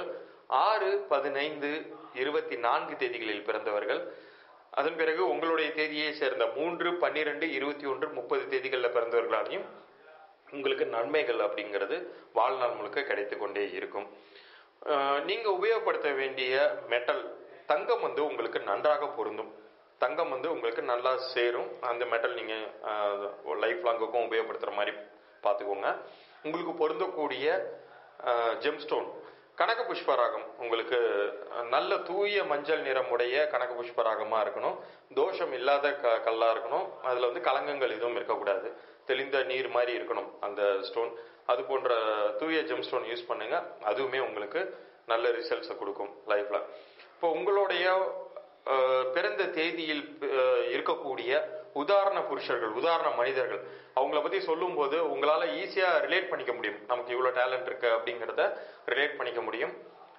ஆறு பதினைந்து இருபத்தி நான்கு தேதிகளில் பிறந்தவர்கள் அதன் பிறகு உங்களுடைய தேதியை சேர்ந்த மூன்று பன்னிரெண்டு இருபத்தி ஒன்று முப்பது தேதிகளில் பிறந்தவர்களாலையும் உங்களுக்கு நன்மைகள் அப்படிங்கிறது வாழ்நாள் முழுக்க கிடைத்து கொண்டே இருக்கும் அஹ் நீங்க உபயோகப்படுத்த வேண்டிய மெட்டல் தங்கம் வந்து உங்களுக்கு நன்றாக பொருந்தும் தங்கம் வந்து உங்களுக்கு நல்லா சேரும் அந்த மெட்டல் நீங்க லைஃப் லாங்குக்கும் உபயோகப்படுத்துற மாதிரி பார்த்துக்கோங்க உங்களுக்கு பொருந்தக்கூடிய ஜெம்ஸ்டோன் கனக புஷ்பராகம் உங்களுக்கு அஹ், நல்ல தூய மஞ்சள் நிறமுடைய கனக புஷ்பராகமா இருக்கணும் தோஷம் இல்லாத க கல்லா இருக்கணும் அதுல வந்து கலங்கங்கள் எதுவும் இருக்கக்கூடாது தெளிந்த நீர் மாதிரி இருக்கணும் அந்த ஸ்டோன் அது போன்ற தூய ஜெம் ஸ்டோன் யூஸ் பண்ணுங்க அதுவுமே உங்களுக்கு நல்ல ரிசல்ட்ஸை கொடுக்கும் லைஃப்ல இப்போ உங்களுடைய அஹ், பிறந்த தேதியில் அஹ், இருக்கக்கூடிய உதாரண புருஷர்கள் உதாரண மனிதர்கள் அவங்கள பத்தி சொல்லும்போது உங்களால ஈஸியா ரிலேட் பண்ணிக்க முடியும் நமக்கு இவ்வளவு டேலண்ட் இருக்கு அப்படிங்கிறத ரிலேட் பண்ணிக்க முடியும்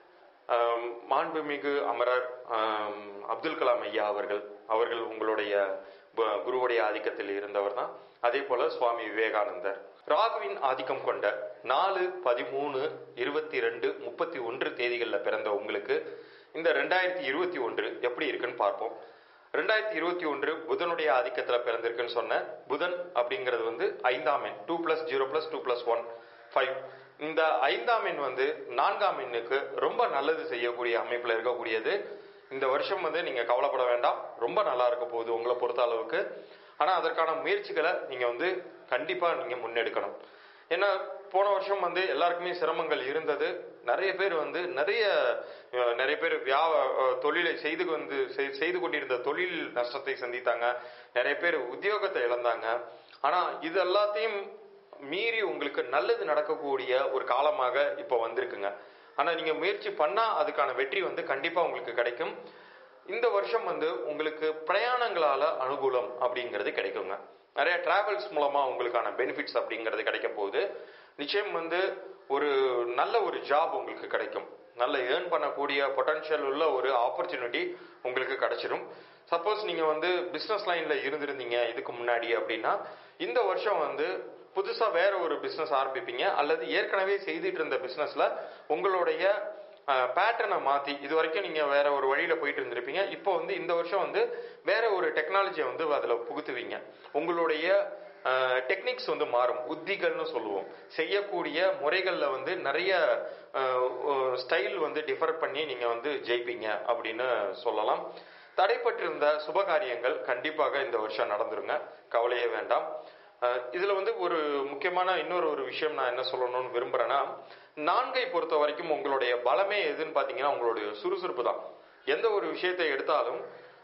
ஆம், மாண்புமிகு அமரர் ஆம், அப்துல் கலாம் ஐயா அவர்கள் அவர்கள் உங்களுடைய ப- குருவுடைய ஆதிக்கத்தில் இருந்தவர் தான் அதே போல சுவாமி விவேகானந்தர் ராகுவின் ஆதிக்கம் கொண்ட நாலு பதிமூணு இருபத்தி ரெண்டு முப்பத்தி ஒன்று தேதிகளில் பிறந்த உங்களுக்கு இந்த ரெண்டாயிரத்தி இருபத்தி ஒன்று எப்படி இருக்குன்னு பார்ப்போம் ரெண்டாயிரத்தி இருபத்தி ஒன்று புதனுடைய ஆதிக்கத்தில் பிறந்திருக்குன்னு சொன்ன புதன் அப்படிங்கிறது வந்து ஐந்தாம் எண் two plus zero plus two plus one five இந்த ஐந்தாம் எண் வந்து நான்காம் எண்ணுக்கு ரொம்ப நல்லது செய்யக்கூடிய அமைப்பில் இருக்கக்கூடியது இந்த வருஷம் வந்து நீங்க கவலைப்பட வேண்டாம் ரொம்ப நல்லா இருக்க போகுது உங்களை பொறுத்த அளவுக்கு ஆனா அதற்கான முயற்சிகளை நீங்க வந்து கண்டிப்பா நீங்க முன்னெடுக்கணும் ஏன்னா போன வருஷம் வந்து எல்லாருக்குமே சிரமங்கள் இருந்தது நிறைய பேர் வந்து நிறைய அஹ், நிறைய பேர் வியா அஹ், தொழிலை செய்து வந்து செய்- செய்து கொண்டிருந்த தொழில் நஷ்டத்தை சந்தித்தாங்க நிறைய பேர் உத்தியோகத்தை இழந்தாங்க ஆனா இது எல்லாத்தையும் மீறி உங்களுக்கு நல்லது நடக்கக்கூடிய ஒரு காலமாக இப்போ வந்திருக்குங்க ஆனா நீங்க முயற்சி பண்ணா அதுக்கான வெற்றி வந்து கண்டிப்பா உங்களுக்கு கிடைக்கும் இந்த வருஷம் வந்து உங்களுக்கு பிரயாணங்களால அனுகூலம் அப்படிங்கிறது கிடைக்குங்க நிறைய டிராவல்ஸ் மூலமா உங்களுக்கான பெனிஃபிட்ஸ் அப்படிங்கிறது கிடைக்க போகுது நிச்சயம் வந்து ஒரு நல்ல ஒரு ஜாப் உங்களுக்கு கிடைக்கும் நல்ல ஏர்ன் பண்ணக்கூடிய பொட்டன்ஷியல் உள்ள ஒரு ஆப்பர்ச்சுனிட்டி உங்களுக்கு கிடைச்சிடும் சப்போஸ் நீங்க வந்து பிசினஸ் லைன்ல இருந்திருந்தீங்க இதுக்கு முன்னாடி அப்படின்னா இந்த வருஷம் வந்து புதுசா வேற ஒரு பிசினஸ் ஆரம்பிப்பீங்க அல்லது ஏற்கனவே செய்துட்டு இருந்த பிசினஸ்ல உங்களுடைய பேட்டர்னை மாத்தி இது வரைக்கும் நீங்க வேற ஒரு வழியில போயிட்டு இருந்திருப்பீங்க இப்போ வந்து இந்த வருஷம் வந்து வேற ஒரு டெக்னாலஜியை வந்து அதுல புகுத்துவீங்க உங்களுடைய டெக்னிக்ஸ் வந்து மாறும் உத்திகள்னு சொல்லுவோம் செய்யக்கூடிய முறைகள்ல வந்து நிறைய ஸ்டைல் வந்து டிஃபர் பண்ணி நீங்க வந்து ஜெயிப்பீங்க அப்படின்னு சொல்லலாம் தடைப்பட்டிருந்த சுபகாரியங்கள் கண்டிப்பாக இந்த வருஷம் நடந்துருங்க கவலையே வேண்டாம் அஹ் இதுல வந்து ஒரு முக்கியமான இன்னொரு ஒரு விஷயம் நான் என்ன சொல்லணும்னு விரும்புறேன்னா நான்கை பொறுத்த வரைக்கும் உங்களுடைய பலமே எதுன்னு பாத்தீங்கன்னா உங்களுடைய சுறுசுறுப்பு தான் எந்த ஒரு விஷயத்தை எடுத்தாலும்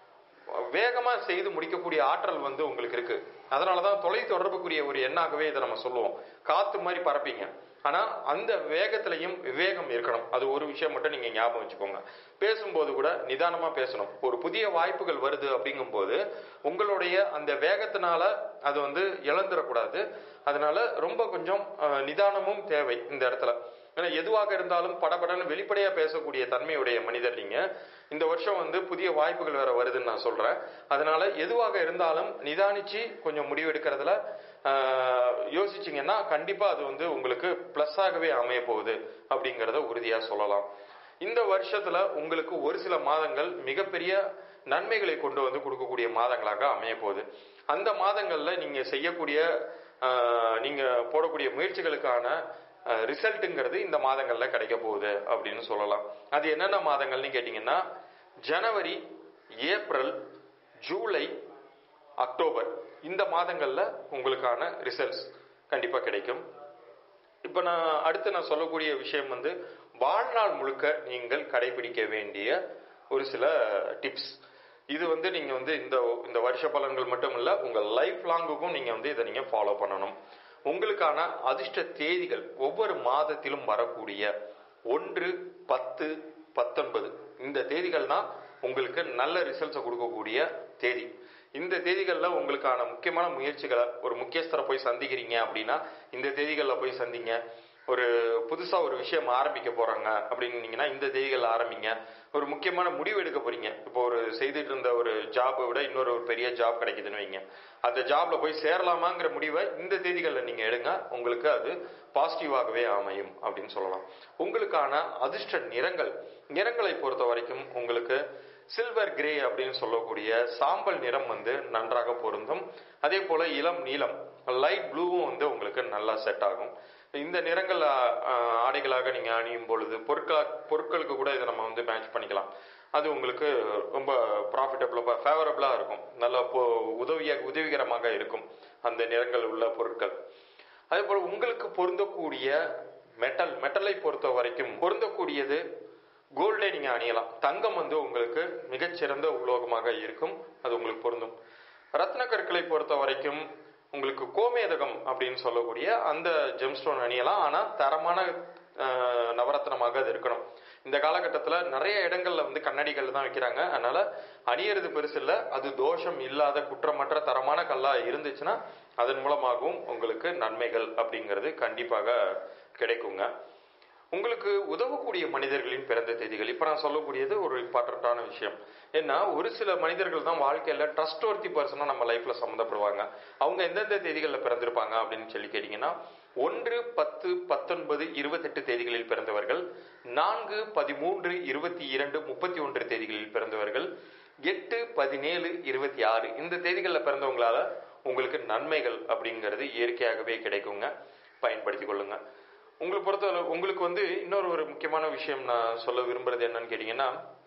வேகமா செய்து முடிக்கக்கூடிய ஆற்றல் வந்து உங்களுக்கு இருக்கு அதனாலதான் தொலை தொடர்புக்குரிய ஒரு எண்ணாகவே இதை நம்ம சொல்லுவோம் காத்து மாதிரி பறப்பீங்க ஆனா அந்த வேகத்திலையும் விவேகம் இருக்கணும் அது ஒரு விஷயம் மட்டும் நீங்க ஞாபகம் வச்சுக்கோங்க பேசும்போது கூட நிதானமா பேசணும் ஒரு புதிய வாய்ப்புகள் வருது அப்படிங்கும்போது உங்களுடைய அந்த வேகத்தினால அது வந்து இழந்துடக்கூடாது அதனால ரொம்ப கொஞ்சம் அஹ், நிதானமும் தேவை இந்த இடத்துல ஏன்னா எதுவாக இருந்தாலும் படபடன்னு வெளிப்படையா பேசக்கூடிய தன்மையுடைய மனிதர் நீங்க இந்த வருஷம் வந்து புதிய வாய்ப்புகள் வேற வருதுன்னு நான் சொல்றேன் அதனால எதுவாக இருந்தாலும் நிதானிச்சு கொஞ்சம் முடிவெடுக்கிறதுல ஆஹ், யோசிச்சீங்கன்னா கண்டிப்பா அது வந்து உங்களுக்கு பிளஸ் ஆகவே அமைய போகுது அப்படிங்கறத உறுதியா சொல்லலாம் இந்த வருஷத்துல உங்களுக்கு ஒரு சில மாதங்கள் மிகப்பெரிய நன்மைகளை கொண்டு வந்து கொடுக்கக்கூடிய மாதங்களாக அமைய போகுது அந்த மாதங்கள்ல நீங்க செய்யக்கூடிய ஆஹ், நீங்க போடக்கூடிய முயற்சிகளுக்கான ரிசல்ட்டுங்கிறது இந்த மாதங்கள்ல கிடைக்க போகுது அப்படின்னு சொல்லலாம் அது என்னென்ன மாதங்கள்னு கேட்டீங்கன்னா ஜனவரி ஏப்ரல் ஜூலை அக்டோபர் இந்த மாதங்கள்ல உங்களுக்கான ரிசல்ட்ஸ் கண்டிப்பா கிடைக்கும் இப்ப நான் அடுத்து நான் சொல்லக்கூடிய விஷயம் வந்து வாழ்நாள் முழுக்க நீங்கள் கடைபிடிக்க வேண்டிய ஒரு சில டிப்ஸ் இது வந்து நீங்க வந்து இந்த இந்த வருஷ பலன்கள் மட்டும் இல்ல உங்க லைஃப் லாங்குக்கும் நீங்க வந்து இதை நீங்க ஃபாலோ பண்ணணும் உங்களுக்கான அதிர்ஷ்ட தேதிகள் ஒவ்வொரு மாதத்திலும் வரக்கூடிய ஒன்று பத்து பத்தொன்பது இந்த தேதிகள் தான் உங்களுக்கு நல்ல ரிசல்ட்ஸை கொடுக்கக்கூடிய தேதி இந்த தேதிகள்ல உங்களுக்கான முக்கியமான முயற்சிகளை ஒரு முக்கியஸ்தரை போய் சந்திக்கிறீங்க அப்படின்னா இந்த தேதிகளில் போய் சந்திங்க ஒரு புதுசா ஒரு விஷயம் ஆரம்பிக்க போறாங்க அப்படின்னீங்கன்னா இந்த தேதிகள் ஆரம்பிங்க ஒரு முக்கியமான முடிவு எடுக்க போறீங்க இப்போ ஒரு செய்துட்டு இருந்த ஒரு ஜாபை விட இன்னொரு ஒரு பெரிய ஜாப் கிடைக்குதுன்னு வைங்க அந்த ஜாப்ல போய் சேரலாமாங்கிற முடிவை இந்த தேதிகளில் நீங்க எடுங்க உங்களுக்கு அது பாசிட்டிவாகவே அமையும் அப்படின்னு சொல்லலாம் உங்களுக்கான அதிர்ஷ்ட நிறங்கள் நிறங்களை பொறுத்த வரைக்கும் உங்களுக்கு சில்வர் கிரே அப்படின்னு சொல்லக்கூடிய சாம்பல் நிறம் வந்து நன்றாக பொருந்தும் அதே போல இளம் நீலம் லைட் ப்ளூவும் வந்து உங்களுக்கு நல்லா செட் ஆகும் இந்த நிறங்கள் ஆ- ஆ- ஆடைகளாக நீங்க அணியும் பொழுது பொருட்களா பொருட்களுக்கு கூட இதை நம்ம வந்து மேட்ச் பண்ணிக்கலாம் அது உங்களுக்கு ரொம்ப ப்ராஃபிட்டபிளாக ஃபேவரபிளாக இருக்கும் நல்ல பொ- உதவிய உதவிகரமாக இருக்கும் அந்த நிறங்கள் உள்ள பொருட்கள் அதே போல் உங்களுக்கு பொருந்தக்கூடிய மெட்டல் மெட்டலை பொறுத்த வரைக்கும் பொருந்தக்கூடியது கோல்டே நீங்க அணியலாம் தங்கம் வந்து உங்களுக்கு மிகச்சிறந்த உலோகமாக இருக்கும் அது உங்களுக்கு பொருந்தும் ரத்ன கற்களை பொறுத்த வரைக்கும் உங்களுக்கு கோமேதகம் அப்படின்னு சொல்லக்கூடிய அந்த ஜெம்ஸ்டோன் அணியலாம் ஆனா தரமான அஹ், நவரத்னமாக அது இருக்கணும் இந்த காலகட்டத்தில் நிறைய இடங்கள்ல வந்து கண்ணாடிகள் தான் வைக்கிறாங்க அதனால அணியறது பெருசு இல்ல அது தோஷம் இல்லாத குற்றமற்ற தரமான கல்லா இருந்துச்சுன்னா அதன் மூலமாகவும் உங்களுக்கு நன்மைகள் அப்படிங்கிறது கண்டிப்பாக கிடைக்குங்க உங்களுக்கு உதவக்கூடிய மனிதர்களின் பிறந்த தேதிகள் இப்ப நான் சொல்லக்கூடியது ஒரு இம்பார்ட்டன்டான விஷயம் ஏன்னா ஒரு சில மனிதர்கள் தான் வாழ்க்கையில ட்ரஸ்ட் ஒர்த்தி பர்சனா நம்ம லைஃப்ல சம்மந்தப்படுவாங்க அவங்க எந்தெந்த தேதிகள்ல பிறந்திருப்பாங்க அப்படின்னு சொல்லி கேட்டீங்கன்னா ஒன்று பத்து பத்தொன்பது இருபத்தெட்டு தேதிகளில் பிறந்தவர்கள் நான்கு பதிமூன்று இருபத்தி இரண்டு முப்பத்தி ஒன்று தேதிகளில் பிறந்தவர்கள் எட்டு பதினேழு இருபத்தி ஆறு இந்த தேதிகளில் பிறந்தவங்களால உங்களுக்கு நன்மைகள் அப்படிங்கிறது இயற்கையாகவே கிடைக்குங்க பயன்படுத்திக் கொள்ளுங்க உங்களை பொறுத்தவரை உங்களுக்கு வந்து இன்னொரு ஒரு முக்கியமான விஷயம் நான் சொல்ல விரும்புறது என்னன்னு கேட்டீங்கன்னா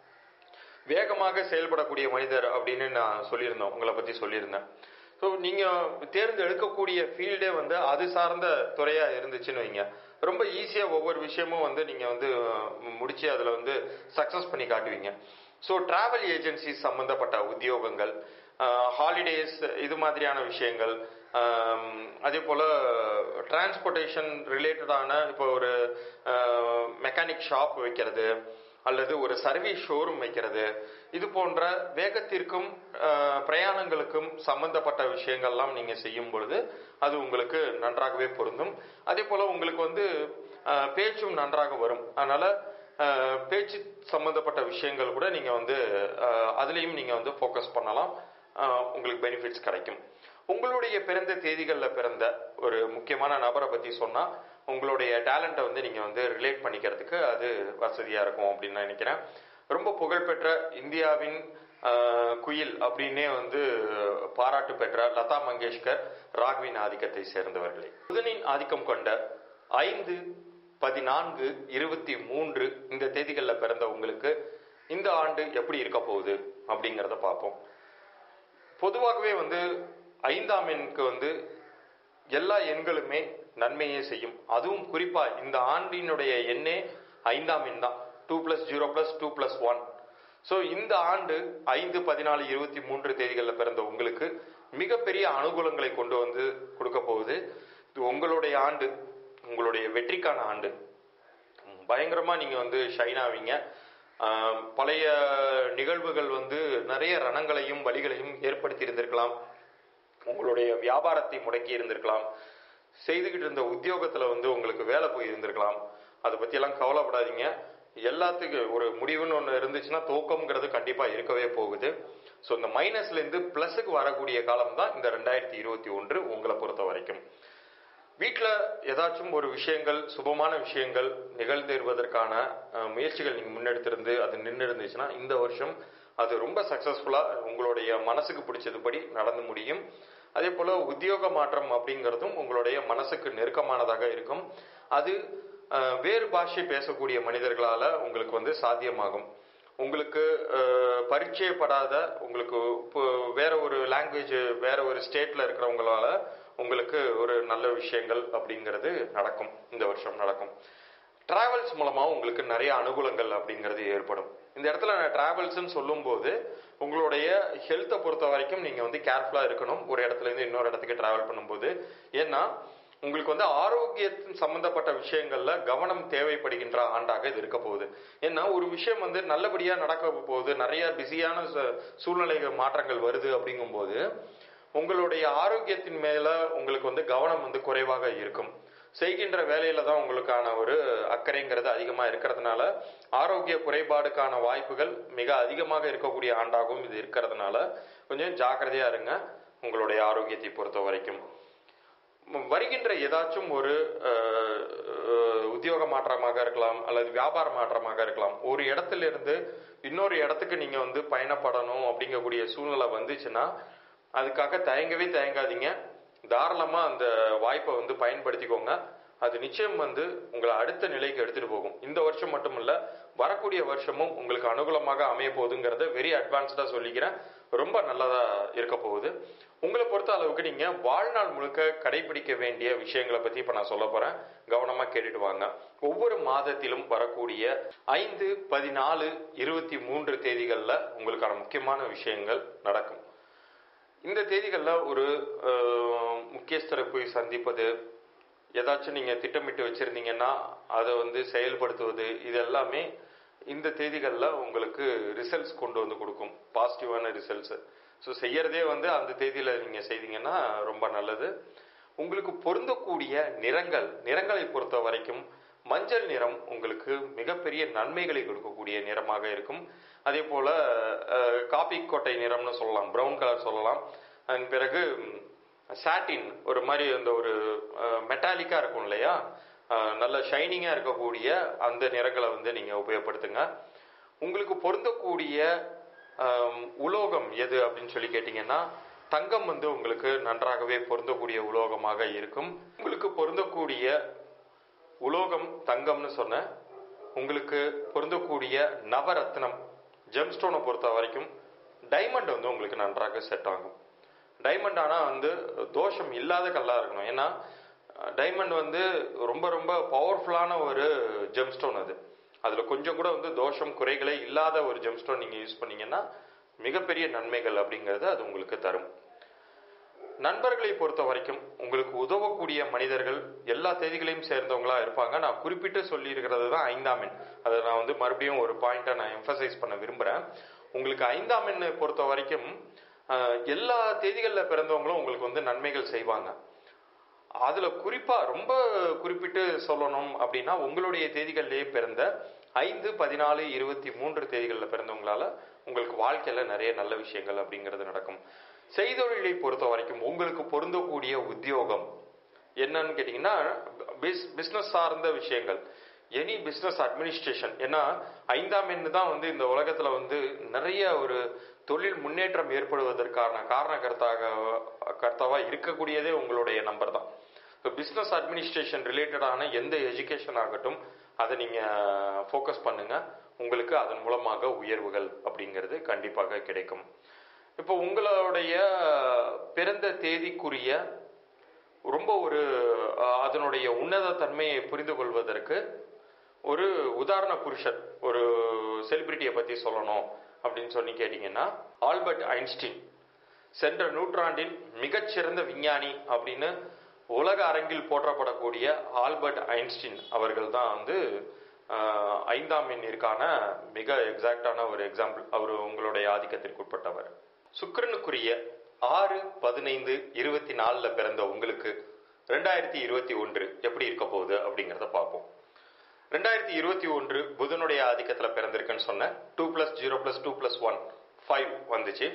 வேகமாக செயல்படக்கூடிய மனிதர் அப்படின்னு நான் சொல்லியிருந்தேன் உங்களை பத்தி சொல்லியிருந்தேன் ஸோ நீங்க தேர்ந்தெடுக்கக்கூடிய ஃபீல்டே வந்து அது சார்ந்த துறையா இருந்துச்சுன்னு வைங்க ரொம்ப ஈஸியா ஒவ்வொரு விஷயமும் வந்து நீங்க வந்து அஹ், முடிச்சு அதுல வந்து சக்சஸ் பண்ணி காட்டுவீங்க ஸோ டிராவல் ஏஜென்சி சம்பந்தப்பட்ட உத்தியோகங்கள் ஹாலிடேஸ் இது மாதிரியான விஷயங்கள் ஆம், அதே போல டிரான்ஸ்போர்ட்டேஷன் ரிலேட்டடான இப்போ ஒரு மெக்கானிக் ஷாப் வைக்கிறது அல்லது ஒரு சர்வீஸ் ஷோரூம் வைக்கிறது இது போன்ற வேகத்திற்கும் அஹ், பிரயாணங்களுக்கும் சம்பந்தப்பட்ட விஷயங்கள்லாம் நீங்க செய்யும் பொழுது அது உங்களுக்கு நன்றாகவே பொருந்தும் அதே போல உங்களுக்கு வந்து அஹ், பேச்சும் நன்றாக வரும் அதனால அஹ், பேச்சு சம்பந்தப்பட்ட விஷயங்கள் கூட நீங்க வந்து அஹ், அதுலயும் நீங்க வந்து ஃபோக்கஸ் பண்ணலாம் அஹ், உங்களுக்கு பெனிஃபிட்ஸ் கிடைக்கும் உங்களுடைய பிறந்த தேதிகளில் பிறந்த ஒரு முக்கியமான நபரை பத்தி சொன்னா உங்களுடைய டேலண்ட்டை வந்து நீங்க வந்து ரிலேட் பண்ணிக்கிறதுக்கு அது வசதியா இருக்கும் அப்படின்னு நான் நினைக்கிறேன் ரொம்ப புகழ்பெற்ற இந்தியாவின் ஆஹ், குயில் அப்படின்னே வந்து பாராட்டு பெற்ற லதா மங்கேஷ்கர் ராக்வின் ஆதிக்கத்தை சேர்ந்தவர்களே புதனின் ஆதிக்கம் கொண்ட ஐந்து பதினான்கு இருபத்தி மூன்று இந்த தேதிகளில் பிறந்த உங்களுக்கு இந்த ஆண்டு எப்படி இருக்க போகுது அப்படிங்கிறத பார்ப்போம் பொதுவாகவே வந்து ஐந்தாம் எண்ணுக்கு வந்து எல்லா எண்களுமே நன்மையே செய்யும் அதுவும் குறிப்பா இந்த ஆண்டினுடைய எண்ணே ஐந்தாம் எண் தான் two plus zero plus two plus one so இந்த ஆண்டு ஐந்து பதினாலு இருபத்தி மூன்று தேதிகளில் பிறந்த உங்களுக்கு மிகப்பெரிய அனுகூலங்களை கொண்டு வந்து கொடுக்க போகுது இது உங்களுடைய ஆண்டு உங்களுடைய வெற்றிக்கான ஆண்டு ம், பயங்கரமா நீங்க வந்து ஷைன் ஆவீங்க ஆம், பழைய நிகழ்வுகள் வந்து நிறைய ரணங்களையும் வழிகளையும் ஏற்படுத்தி இருந்திருக்கலாம் உங்களுடைய வியாபாரத்தை முடக்கி இருந்திருக்கலாம் செய்துகிட்டு இருந்த உத்தியோகத்துல வந்து உங்களுக்கு வேலை போய் இருந்திருக்கலாம் அதை பத்தி எல்லாம் கவலைப்படாதீங்க எல்லாத்துக்கும் ஒரு முடிவுன்னு ஒன்று இருந்துச்சுன்னா தூக்கம்ங்கிறது கண்டிப்பா இருக்கவே போகுது ஸோ இந்த மைனஸ்ல இருந்து பிளஸுக்கு வரக்கூடிய காலம் தான் இந்த ரெண்டாயிரத்தி இருபத்தி ஒன்று உங்களை பொறுத்த வரைக்கும் வீட்டில் ஏதாச்சும் ஒரு விஷயங்கள் சுபமான விஷயங்கள் நிகழ்ந்தேறுவதற்கான அஹ், முயற்சிகள் நீங்கள் முன்னெடுத்திருந்து அது நின்று இருந்துச்சுன்னா இந்த வருஷம் அது ரொம்ப சக்ஸஸ்ஃபுல்லாக உங்களுடைய மனசுக்கு பிடிச்சதுபடி நடந்து முடியும் அதே போல் உத்தியோக மாற்றம் அப்படிங்கிறதும் உங்களுடைய மனசுக்கு நெருக்கமானதாக இருக்கும் அது அஹ், வேறு பாஷை பேசக்கூடிய மனிதர்களால் உங்களுக்கு வந்து சாத்தியமாகும் உங்களுக்கு அஹ், பரிச்சயப்படாத உங்களுக்கு இப்போ வேற ஒரு லாங்குவேஜ் வேற ஒரு ஸ்டேட்ல இருக்கிறவங்களால உங்களுக்கு ஒரு நல்ல விஷயங்கள் அப்படிங்கிறது நடக்கும் இந்த வருஷம் நடக்கும் டிராவல்ஸ் மூலமா உங்களுக்கு நிறைய அனுகூலங்கள் அப்படிங்கிறது ஏற்படும் இந்த இடத்துல நான் டிராவல்ஸ்னு சொல்லும்போது உங்களுடைய ஹெல்த்தை பொறுத்த வரைக்கும் நீங்க வந்து கேர்ஃபுல்லா இருக்கணும் ஒரு இடத்துல இருந்து இன்னொரு இடத்துக்கு டிராவல் பண்ணும்போது ஏன்னா உங்களுக்கு வந்து ஆரோக்கியத்தின் சம்பந்தப்பட்ட விஷயங்கள்ல கவனம் தேவைப்படுகின்ற ஆண்டாக இது இருக்க போகுது ஏன்னா ஒரு விஷயம் வந்து நல்லபடியா நடக்க போகுது நிறைய பிஸியான சூ- சூழ்நிலைகள் மாற்றங்கள் வருது அப்படிங்கும்போது உங்களுடைய ஆரோக்கியத்தின் மேல உங்களுக்கு வந்து கவனம் வந்து குறைவாக இருக்கும் செய்கின்ற வேலையில தான் உங்களுக்கான ஒரு அக்கறைங்கிறது அதிகமா இருக்கிறதுனால ஆரோக்கிய குறைபாடுக்கான வாய்ப்புகள் மிக அதிகமாக இருக்கக்கூடிய ஆண்டாகவும் இது இருக்கிறதுனால கொஞ்சம் ஜாக்கிரதையா இருங்க உங்களுடைய ஆரோக்கியத்தை பொறுத்த வரைக்கும் ம், வருகின்ற ஏதாச்சும் ஒரு அஹ், அஹ், உத்தியோக மாற்றமாக இருக்கலாம் அல்லது வியாபார மாற்றமாக இருக்கலாம் ஒரு இடத்துல இருந்து இன்னொரு இடத்துக்கு நீங்க வந்து பயணப்படணும் அப்படிங்கக்கூடிய சூழ்நிலை வந்துச்சுன்னா அதுக்காக தயங்கவே தயங்காதீங்க தாராளமா அந்த வாய்ப்பை வந்து பயன்படுத்திக்கோங்க அது நிச்சயம் வந்து உங்களை அடுத்த நிலைக்கு எடுத்துட்டு போகும் இந்த வருஷம் மட்டும் இல்ல வரக்கூடிய வருஷமும் உங்களுக்கு அனுகூலமாக அமைய போகுதுங்கிறத வெரி அட்வான்ஸ்டா சொல்லிக்கிறேன் ரொம்ப நல்லதா இருக்க போகுது உங்களை பொறுத்த அளவுக்கு நீங்க வாழ்நாள் முழுக்க கடைபிடிக்க வேண்டிய விஷயங்களை பத்தி இப்ப நான் சொல்ல போறேன் கவனமா கேட்டுட்டு வாங்க ஒவ்வொரு மாதத்திலும் வரக்கூடிய ஐந்து பதினாலு இருபத்தி மூன்று தேதிகள்ல உங்களுக்கான முக்கியமான விஷயங்கள் நடக்கும் இந்த தேதிகள்ல ஒரு அஹ், முக்கியஸ்தரை போய் சந்திப்பது ஏதாச்சும் நீங்க திட்டமிட்டு வச்சிருந்தீங்கன்னா அதை வந்து செயல்படுத்துவது இது எல்லாமே இந்த தேதிகள்ல உங்களுக்கு ரிசல்ட்ஸ் கொண்டு வந்து கொடுக்கும் பாசிட்டிவான ரிசல்ட்ஸ் ஸோ செய்யறதே வந்து அந்த தேதியில நீங்க செய்தீங்கன்னா ரொம்ப நல்லது உங்களுக்கு பொருந்தக்கூடிய நிறங்கள் நிறங்களை பொறுத்த வரைக்கும் மஞ்சள் நிறம் உங்களுக்கு மிகப்பெரிய நன்மைகளை கொடுக்கக்கூடிய நிறமாக இருக்கும் அதே போல அஹ், காபி கோட்டை நிறம்னு சொல்லலாம் பிரவுன் கலர் சொல்லலாம் அதன் பிறகு சாட்டின் ஒரு மாதிரி அந்த ஒரு மெட்டாலிக்கா இருக்கும் இல்லையா அஹ், நல்ல ஷைனிங்கா இருக்கக்கூடிய அந்த நிறங்களை வந்து நீங்க உபயோகப்படுத்துங்க உங்களுக்கு பொருந்தக்கூடிய ஆம், உலோகம் எது அப்படின்னு சொல்லி கேட்டீங்கன்னா தங்கம் வந்து உங்களுக்கு நன்றாகவே பொருந்தக்கூடிய உலோகமாக இருக்கும் உங்களுக்கு பொருந்தக்கூடிய உலோகம் தங்கம்னு சொன்ன உங்களுக்கு பொருந்தக்கூடிய நவரத்னம் ஜெம்ஸ்டோனை பொறுத்த வரைக்கும் டைமண்ட் வந்து உங்களுக்கு நன்றாக செட் ஆகும் டைமண்ட் ஆனா வந்து தோஷம் இல்லாத கல்லா இருக்கணும் ஏன்னா டைமண்ட் வந்து ரொம்ப ரொம்ப பவர்ஃபுல்லான ஒரு ஜெம்ஸ்டோன் அது அதுல கொஞ்சம் கூட வந்து தோஷம் குறைகளே இல்லாத ஒரு ஜெம்ஸ்டோன் நீங்க யூஸ் பண்ணீங்கன்னா மிகப்பெரிய நன்மைகள் அப்படிங்கறது அது உங்களுக்கு தரும் நண்பர்களை பொறுத்த வரைக்கும் உங்களுக்கு உதவக்கூடிய மனிதர்கள் எல்லா தேதிகளையும் சேர்ந்தவங்களா இருப்பாங்க நான் குறிப்பிட்டு சொல்லி இருக்கிறது தான் ஐந்தாம் எண் அதை நான் வந்து மறுபடியும் ஒரு பாயிண்டா நான் எம்பசைஸ் பண்ண விரும்புறேன் உங்களுக்கு ஐந்தாம் எண்ணை பொறுத்த வரைக்கும் ஆஹ், எல்லா தேதிகள்ல பிறந்தவங்களும் உங்களுக்கு வந்து நன்மைகள் செய்வாங்க அதுல குறிப்பா ரொம்ப குறிப்பிட்டு சொல்லணும் அப்படின்னா உங்களுடைய தேதிகளிலேயே பிறந்த ஐந்து பதினாலு இருபத்தி மூன்று தேதிகளில் பிறந்தவங்களால உங்களுக்கு வாழ்க்கையில நிறைய நல்ல விஷயங்கள் அப்படிங்கிறது நடக்கும் செய்தொழிலை பொறுத்த வரைக்கும் உங்களுக்கு பொருந்தக்கூடிய உத்தியோகம் என்னன்னு கேட்டீங்கன்னா பிசினஸ் சார்ந்த விஷயங்கள் எனி பிசினஸ் அட்மினிஸ்ட்ரேஷன் ஏன்னா ஐந்தாம் எண்ணு தான் வந்து இந்த உலகத்துல வந்து நிறைய ஒரு தொழில் முன்னேற்றம் ஏற்படுவதற்கான காரணகர்த்தாக கர்த்தாவா இருக்கக்கூடியதே உங்களுடைய நம்பர் தான் பிசினஸ் அட்மினிஸ்ட்ரேஷன் ரிலேட்டடான எந்த எஜுகேஷன் ஆகட்டும் அதை நீங்க ஃபோக்கஸ் பண்ணுங்க உங்களுக்கு அதன் மூலமாக உயர்வுகள் அப்படிங்கிறது கண்டிப்பாக கிடைக்கும் இப்போ உங்களுடைய பிறந்த தேதிக்குரிய ரொம்ப ஒரு அஹ், அதனுடைய உன்னத தன்மையை புரிந்து கொள்வதற்கு ஒரு உதாரண புருஷர் ஒரு செலிபிரிட்டியை பத்தி சொல்லணும் அப்படின்னு சொல்லி கேட்டீங்கன்னா ஆல்பர்ட் ஐன்ஸ்டீன் சென்ற நூற்றாண்டின் மிகச்சிறந்த விஞ்ஞானி அப்படின்னு உலக அரங்கில் போற்றப்படக்கூடிய ஆல்பர்ட் ஐன்ஸ்டீன் அவர்கள் தான் வந்து ஆஹ், ஐந்தாம் எண்ணிற்கான மிக எக்ஸாக்டான ஒரு எக்ஸாம்பிள் அவர் உங்களுடைய ஆதிக்கத்திற்குட்பட்டவர் சுக்கிரனுக்குரிய ஆறு பதினைந்து இருபத்தி நாலுல பிறந்த உங்களுக்கு ரெண்டாயிரத்தி இருபத்தி ஒன்று எப்படி இருக்க போகுது அப்படிங்கறத பார்ப்போம் ரெண்டாயிரத்தி இருபத்தி ஒன்று புதனுடைய ஆதிக்கத்துல பிறந்திருக்குன்னு சொன்ன two plus zero plus two plus one five வந்துச்சு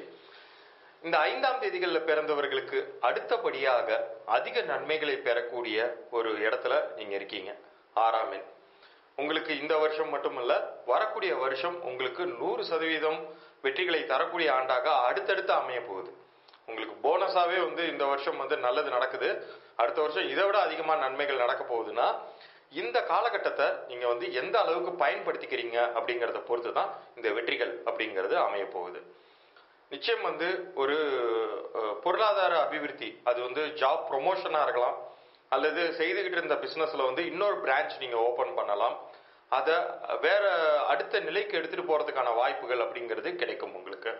இந்த ஐந்தாம் தேதிகளில் பிறந்தவர்களுக்கு அடுத்தபடியாக அதிக நன்மைகளை பெறக்கூடிய ஒரு இடத்துல நீங்க இருக்கீங்க ஆறாம் எண் உங்களுக்கு இந்த வருஷம் மட்டுமல்ல வரக்கூடிய வருஷம் உங்களுக்கு நூறு சதவீதம் வெற்றிகளை தரக்கூடிய ஆண்டாக அடுத்தடுத்து அமைய போகுது உங்களுக்கு போனஸாவே வந்து இந்த வருஷம் வந்து நல்லது நடக்குது அடுத்த வருஷம் இதை விட அதிகமா நன்மைகள் நடக்க போகுதுன்னா இந்த காலகட்டத்தை நீங்க வந்து எந்த அளவுக்கு பயன்படுத்திக்கிறீங்க அப்படிங்கறத பொறுத்து தான் இந்த வெற்றிகள் அப்படிங்கிறது அமைய போகுது நிச்சயம் வந்து ஒரு அஹ், பொருளாதார அபிவிருத்தி அது வந்து ஜாப் ப்ரொமோஷனா இருக்கலாம் அல்லது செய்துகிட்டு இருந்த பிசினஸ்ல வந்து இன்னொரு பிரான்ச் நீங்க ஓபன் பண்ணலாம் அதை வேற அடுத்த நிலைக்கு எடுத்துட்டு போறதுக்கான வாய்ப்புகள் அப்படிங்கிறது கிடைக்கும் உங்களுக்கு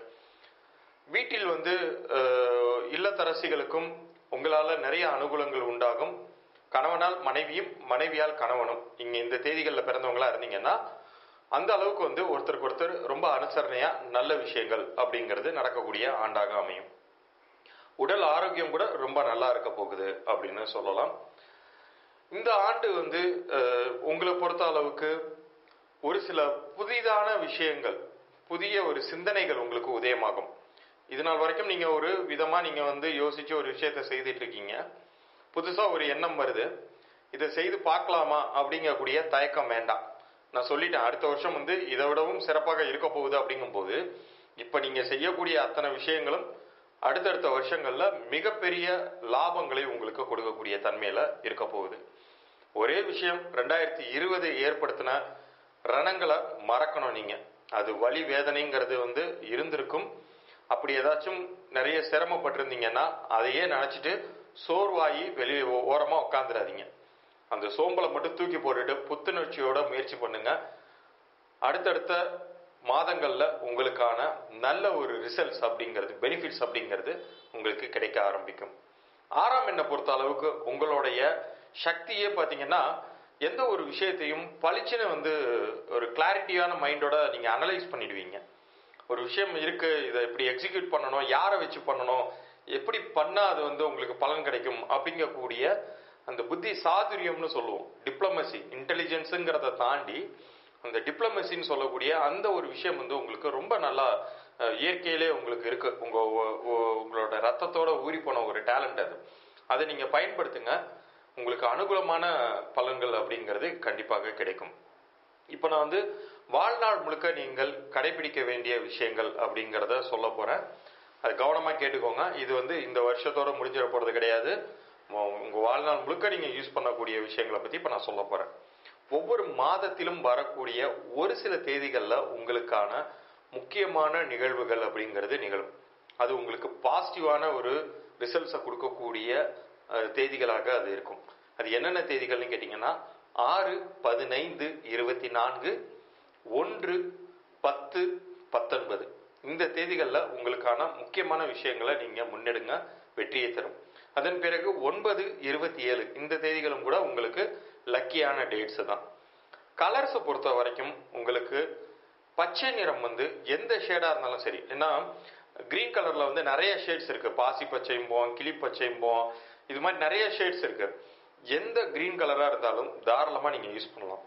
வீட்டில் வந்து அஹ், இல்லத்தரசிகளுக்கும் உங்களால நிறைய அனுகூலங்கள் உண்டாகும் கணவனால் மனைவியும் மனைவியால் கணவனும் இங்க இந்த தேதிகளில் பிறந்தவங்களா இருந்தீங்கன்னா அந்த அளவுக்கு வந்து ஒருத்தருக்கு ஒருத்தர் ரொம்ப அனுசரணையா நல்ல விஷயங்கள் அப்படிங்கிறது நடக்கக்கூடிய ஆண்டாக அமையும் உடல் ஆரோக்கியம் கூட ரொம்ப நல்லா இருக்க போகுது அப்படின்னு சொல்லலாம் இந்த ஆண்டு வந்து அஹ், உங்களை பொறுத்த அளவுக்கு ஒரு சில புதிதான விஷயங்கள் புதிய ஒரு சிந்தனைகள் உங்களுக்கு உதயமாகும் இது நாள் வரைக்கும் நீங்க ஒரு விதமா நீங்க வந்து யோசிச்சு ஒரு விஷயத்தை செய்துட்டு இருக்கீங்க புதுசா ஒரு எண்ணம் வருது இதை செய்து பார்க்கலாமா அப்படிங்கக்கூடிய தயக்கம் வேண்டாம் நான் சொல்லிட்டேன் அடுத்த வருஷம் வந்து இதை விடவும் சிறப்பாக இருக்க போகுது அப்படிங்கும்போது இப்ப நீங்க செய்யக்கூடிய அத்தனை விஷயங்களும் அடுத்தடுத்த வருஷங்கள்ல மிகப்பெரிய லாபங்களை உங்களுக்கு கொடுக்கக்கூடிய தன்மையில இருக்க போகுது ஒரே விஷயம் ரெண்டாயிரத்தி இருபது ஏற்படுத்தின ரணங்களை மறக்கணும் நீங்க அது வலி வேதனைங்கிறது வந்து இருந்திருக்கும் அப்படி ஏதாச்சும் நிறைய சிரமப்பட்டிருந்தீங்கன்னா அதையே நினைச்சிட்டு சோர்வாகி வெளியே ஓரமா உட்காந்துடாதீங்க அந்த சோம்பலை மட்டும் தூக்கி போட்டுட்டு புத்துணர்ச்சியோட முயற்சி பண்ணுங்க அடுத்தடுத்த மாதங்கள்ல உங்களுக்கான நல்ல ஒரு ரிசல்ட்ஸ் அப்படிங்கிறது பெனிஃபிட்ஸ் அப்படிங்கிறது உங்களுக்கு கிடைக்க ஆரம்பிக்கும் ஆறாம் எண்ணை பொறுத்த அளவுக்கு உங்களுடைய சக்தியே பாத்தீங்கன்னா எந்த ஒரு விஷயத்தையும் பளிச்சுன்னு வந்து ஒரு கிளாரிட்டியான மைண்டோட நீங்க அனலைஸ் பண்ணிடுவீங்க ஒரு விஷயம் இருக்கு இதை எப்படி எக்ஸிக்யூட் பண்ணணும் யாரை வச்சு பண்ணணும் எப்படி பண்ணா அது வந்து உங்களுக்கு பலன் கிடைக்கும் அப்படிங்கக்கூடிய அந்த புத்தி சாதுரியம்னு சொல்லுவோம் டிப்ளமசி இன்டெலிஜென்ஸுங்கிறத தாண்டி அந்த டிப்ளமசின்னு சொல்லக்கூடிய அந்த ஒரு விஷயம் வந்து உங்களுக்கு ரொம்ப நல்லா அஹ், இயற்கையிலே உங்களுக்கு இருக்கு உங்க ஒ- ஒ- உங்களோட ரத்தத்தோட ஊறி போன ஒரு டேலண்ட் அது அதை நீங்க பயன்படுத்துங்க உங்களுக்கு அனுகூலமான பலன்கள் அப்படிங்கிறது கண்டிப்பாக கிடைக்கும் இப்போ நான் வந்து வாழ்நாள் முழுக்க நீங்கள் கடைபிடிக்க வேண்டிய விஷயங்கள் அப்படிங்கிறத சொல்ல போறேன் அது கவனமா கேட்டுக்கோங்க இது வந்து இந்த வருஷத்தோட முடிஞ்சிட போறது கிடையாது உ- உங்க வாழ்நாள் முழுக்க நீங்க யூஸ் பண்ணக்கூடிய விஷயங்களை பத்தி இப்ப நான் சொல்ல போறேன் ஒவ்வொரு மாதத்திலும் வரக்கூடிய ஒரு சில தேதிகள்ல உங்களுக்கான முக்கியமான நிகழ்வுகள் அப்படிங்கிறது நிகழும் அது உங்களுக்கு பாசிட்டிவான ஒரு ரிசல்ட்ஸை கொடுக்கக்கூடிய அஹ், தேதிகளாக அது இருக்கும் அது என்னென்ன தேதிகள்னு கேட்டீங்கன்னா ஆறு பதினைந்து இருபத்தி நான்கு ஒன்று பத்து பத்தொன்பது இந்த தேதிகளில் உங்களுக்கான முக்கியமான விஷயங்களை நீங்க முன்னெடுங்க வெற்றியை தரும் அதன் பிறகு ஒன்பது இருபத்தி ஏழு இந்த தேதிகளும் கூட உங்களுக்கு லக்கியான டேட்ஸ் தான் கலர்ஸை பொறுத்த வரைக்கும் உங்களுக்கு பச்சை நிறம் வந்து எந்த ஷேடா இருந்தாலும் சரி ஏன்னா கிரீன் கலர்ல வந்து நிறைய ஷேட்ஸ் இருக்கு பாசி பச்சைம்போம் கிளி பச்சைம்போம் இது மாதிரி நிறைய ஷேட்ஸ் இருக்கு எந்த கிரீன் கலரா இருந்தாலும் தாராளமா நீங்க யூஸ் பண்ணலாம்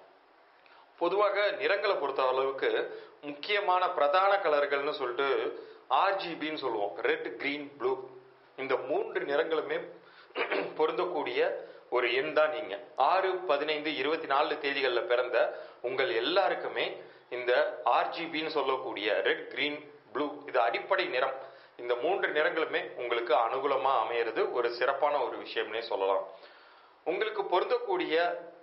பொதுவாக நிறங்களை பொறுத்த அளவுக்கு முக்கியமான பிரதான கலர்கள்னு சொல்லிட்டு ஆர்ஜிபின்னு சொல்லுவோம் ரெட் கிரீன் ப்ளூ இந்த மூன்று நிறங்களுமே பொருந்தக்கூடிய ஒரு எண் தான் நீங்க ஆறு பதினைந்து இருபத்தி நாலு தேதிகளில் பிறந்த உங்கள் எல்லாருக்குமே இந்த ஆர்ஜிபின்னு சொல்லக்கூடிய ரெட் கிரீன் ப்ளூ இது அடிப்படை நிறம் இந்த மூன்று நிறங்களுமே உங்களுக்கு அனுகூலமா அமையிறது ஒரு சிறப்பான ஒரு விஷயம்னே சொல்லலாம் உங்களுக்கு பொருந்தக்கூடிய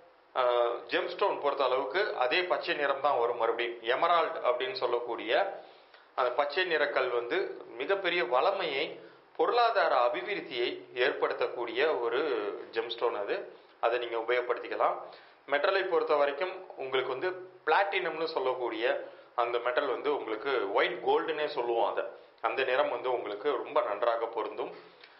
ஜெம்ஸ்டோன் பொறுத்த அளவுக்கு அதே பச்சை நிறம் தான் வரும் மறுபடியும் எமரால்ட் அப்படின்னு சொல்லக்கூடிய அந்த பச்சை நிறக்கல் வந்து மிகப்பெரிய வளமையை பொருளாதார அபிவிருத்தியை ஏற்படுத்தக்கூடிய ஒரு ஜெம்ஸ்டோன் அது அதை நீங்க உபயோகப்படுத்திக்கலாம் மெட்டலை பொறுத்த வரைக்கும் உங்களுக்கு வந்து பிளாட்டினம்னு சொல்லக்கூடிய அந்த மெட்டல் வந்து உங்களுக்கு ஒயிட் கோல்டுன்னே சொல்லுவோம் அதை அந்த நிறம் வந்து உங்களுக்கு ரொம்ப நன்றாக பொருந்தும்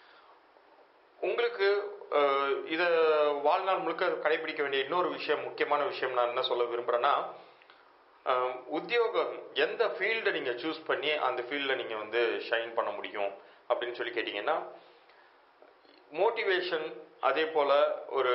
உங்களுக்கு அஹ், இத வாழ்நாள் முழுக்க கடைபிடிக்க வேண்டிய இன்னொரு விஷயம் முக்கியமான விஷயம் நான் என்ன சொல்ல விரும்புறேன்னா அஹ், உத்தியோகம் எந்த ஃபீல்டை நீங்க சூஸ் பண்ணி அந்த ஃபீல்டில் நீங்க வந்து ஷைன் பண்ண முடியும் அப்படின்னு சொல்லி கேட்டீங்கன்னா மோட்டிவேஷன் அதே போல ஒரு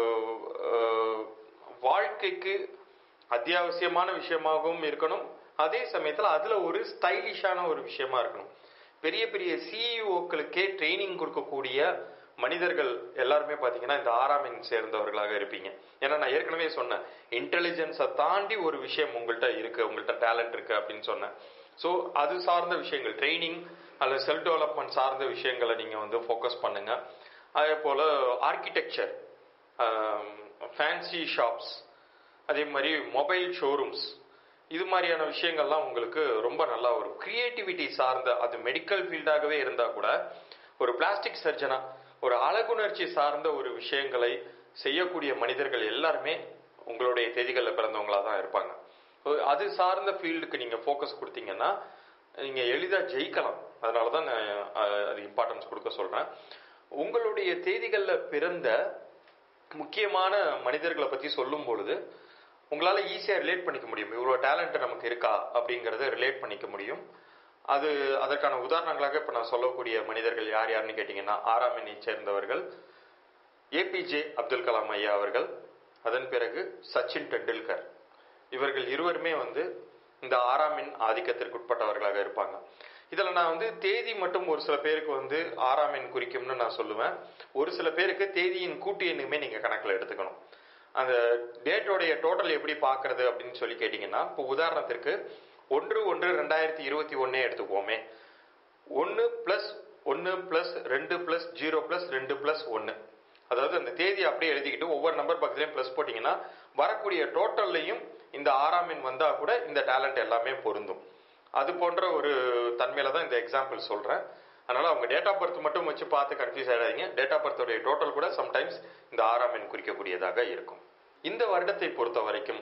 அஹ், வாழ்க்கைக்கு அத்தியாவசியமான விஷயமாகவும் இருக்கணும் அதே சமயத்துல அதுல ஒரு ஸ்டைலிஷான ஒரு விஷயமா இருக்கணும் பெரிய பெரிய சிஇஓக்களுக்கே ட்ரைனிங் கொடுக்கக்கூடிய மனிதர்கள் எல்லாருமே பாத்தீங்கன்னா இந்த ஆறாம் எண் சேர்ந்தவர்களாக இருப்பீங்க ஏன்னா நான் ஏற்கனவே சொன்னேன் இன்டெலிஜென்ஸை தாண்டி ஒரு விஷயம் உங்கள்கிட்ட இருக்கு உங்கள்கிட்ட டேலண்ட் இருக்கு அப்படின்னு சொன்னேன் ஸோ அது சார்ந்த விஷயங்கள் ட்ரைனிங் அல்லது செல்ஃப் டெவலப்மெண்ட் சார்ந்த விஷயங்களை நீங்க வந்து ஃபோக்கஸ் பண்ணுங்க அதே போல ஆர்கிடெக்சர் ஃபேன்சி ஷாப்ஸ் அதே மாதிரி மொபைல் ஷோரூம்ஸ் இது மாதிரியான விஷயங்கள்லாம் உங்களுக்கு ரொம்ப நல்லா வரும் கிரியேட்டிவிட்டி சார்ந்த அது மெடிக்கல் ஃபீல்டாகவே இருந்தா கூட ஒரு பிளாஸ்டிக் சர்ஜனா ஒரு அழகுணர்ச்சி சார்ந்த ஒரு விஷயங்களை செய்யக்கூடிய மனிதர்கள் எல்லாருமே உங்களுடைய தேதிகளில் பிறந்தவங்களா தான் இருப்பாங்க So, அது சார்ந்த ஃபீல்டுக்கு நீங்க ஃபோக்கஸ் கொடுத்தீங்கன்னா நீங்க எளிதா ஜெயிக்கலாம் அதனால தான் நான் அஹ், அது இம்பார்ட்டன்ஸ் கொடுக்க சொல்றேன் உங்களுடைய தேதிகளில் பிறந்த முக்கியமான மனிதர்களை பத்தி சொல்லும் பொழுது உங்களால ஈஸியா ரிலேட் பண்ணிக்க முடியும் இவ்வளவு டேலண்ட் நமக்கு இருக்கா அப்படிங்கறத ரிலேட் பண்ணிக்க முடியும் அது அதற்கான உதாரணங்களாக இப்ப நான் சொல்லக்கூடிய மனிதர்கள் யார் யாருன்னு கேட்டீங்கன்னா ஆறாம் எண்ணை சேர்ந்தவர்கள் ஏபிஜே அப்துல் கலாம் ஐயா அவர்கள் அதன் பிறகு சச்சின் டெண்டுல்கர் இவர்கள் இருவருமே வந்து இந்த ஆறாம் எண் ஆதிக்கத்திற்கு உட்பட்டவர்களாக இருப்பாங்க இதில் நான் வந்து தேதி மட்டும் ஒரு சில பேருக்கு வந்து ஆறாம் எண் குறிக்கும்னு நான் சொல்லுவேன் ஒரு சில பேருக்கு தேதியின் கூட்டு எண்ணுமே நீங்கள் கணக்கில் எடுத்துக்கணும் அந்த டேட்டோடைய டோட்டல் எப்படி பார்க்கறது அப்படின்னு சொல்லி கேட்டிங்கன்னா இப்போ உதாரணத்திற்கு ஒன்று ஒன்று ரெண்டாயிரத்தி இருபத்தி ஒன்னே எடுத்துக்குவோமே ஒன்று ப்ளஸ் ஒன்று ப்ளஸ் ரெண்டு ப்ளஸ் ஜீரோ ப்ளஸ் ரெண்டு ப்ளஸ் ஒன்று அதாவது அந்த தேதி அப்படியே எழுதிக்கிட்டு ஒவ்வொரு நம்பர் பக்கத்துலையும் ப்ளஸ் போட்டிங்கன்னா வரக்கூடிய டோட்டல்லையும் இந்த ஆறாம் எண் வந்தால் கூட இந்த டேலண்ட் எல்லாமே பொருந்தும் அது போன்ற ஒரு தன்மையில தான் இந்த எக்ஸாம்பிள் சொல்கிறேன் அதனால் அவங்க டேட் ஆஃப் பர்த் மட்டும் வச்சு பார்த்து கன்ஃபியூஸ் ஆகிடாதீங்க டேட் ஆஃப் பர்த்தோடைய டோட்டல் கூட சம்டைம்ஸ் இந்த ஆறாம் எண் குறிக்கக்கூடியதாக இருக்கும் இந்த வருடத்தை பொறுத்த வரைக்கும்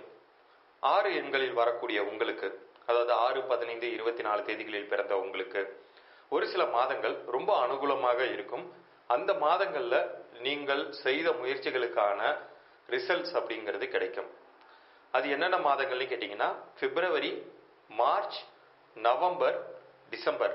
ஆறு எண்களில் வரக்கூடிய உங்களுக்கு அதாவது ஆறு பதினைந்து இருபத்தி நாலு தேதிகளில் பிறந்த உங்களுக்கு ஒரு சில மாதங்கள் ரொம்ப அனுகூலமாக இருக்கும் அந்த மாதங்கள்ல நீங்கள் செய்த முயற்சிகளுக்கான ரிசல்ட்ஸ் அப்படிங்கிறது கிடைக்கும் அது என்னென்ன மாதங்கள்னு கேட்டிங்கன்னா பிப்ரவரி மார்ச் நவம்பர் டிசம்பர்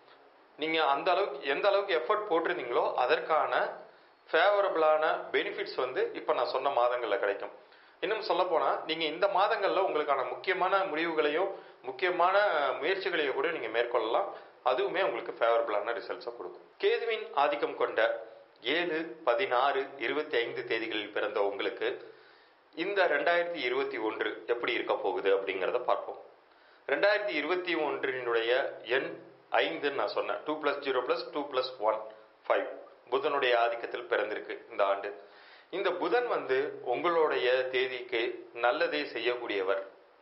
நீங்க அந்த அளவுக்கு எந்த அளவுக்கு எஃபர்ட் போட்டிருந்தீங்களோ அதற்கான ஃபேவரபிளான பெனிஃபிட்ஸ் வந்து இப்போ நான் சொன்ன மாதங்களில் கிடைக்கும் இன்னும் சொல்ல போனா நீங்க இந்த மாதங்கள்ல உங்களுக்கான முக்கியமான முடிவுகளையும் முக்கியமான முயற்சிகளையோ கூட நீங்க மேற்கொள்ளலாம் அதுவுமே உங்களுக்கு ஃபேவரபிளான ரிசல்ட்ஸை கொடுக்கும் கேதுவின் ஆதிக்கம் கொண்ட ஏழு பதினாறு இருபத்தி ஐந்து தேதிகளில் பிறந்த உங்களுக்கு இந்த ரெண்டாயிரத்தி இருபத்தி ஒன்று எப்படி இருக்க போகுது அப்படிங்கிறத பார்ப்போம் ரெண்டாயிரத்தி இருபத்தி ஒன்றினுடைய எண் ஐந்துன்னு நான் சொன்னேன் two plus zero plus two plus one five புதனுடைய ஆதிக்கத்தில் பிறந்திருக்கு இந்த ஆண்டு இந்த புதன் வந்து உங்களுடைய தேதிக்கு நல்லதே செய்யக்கூடியவர்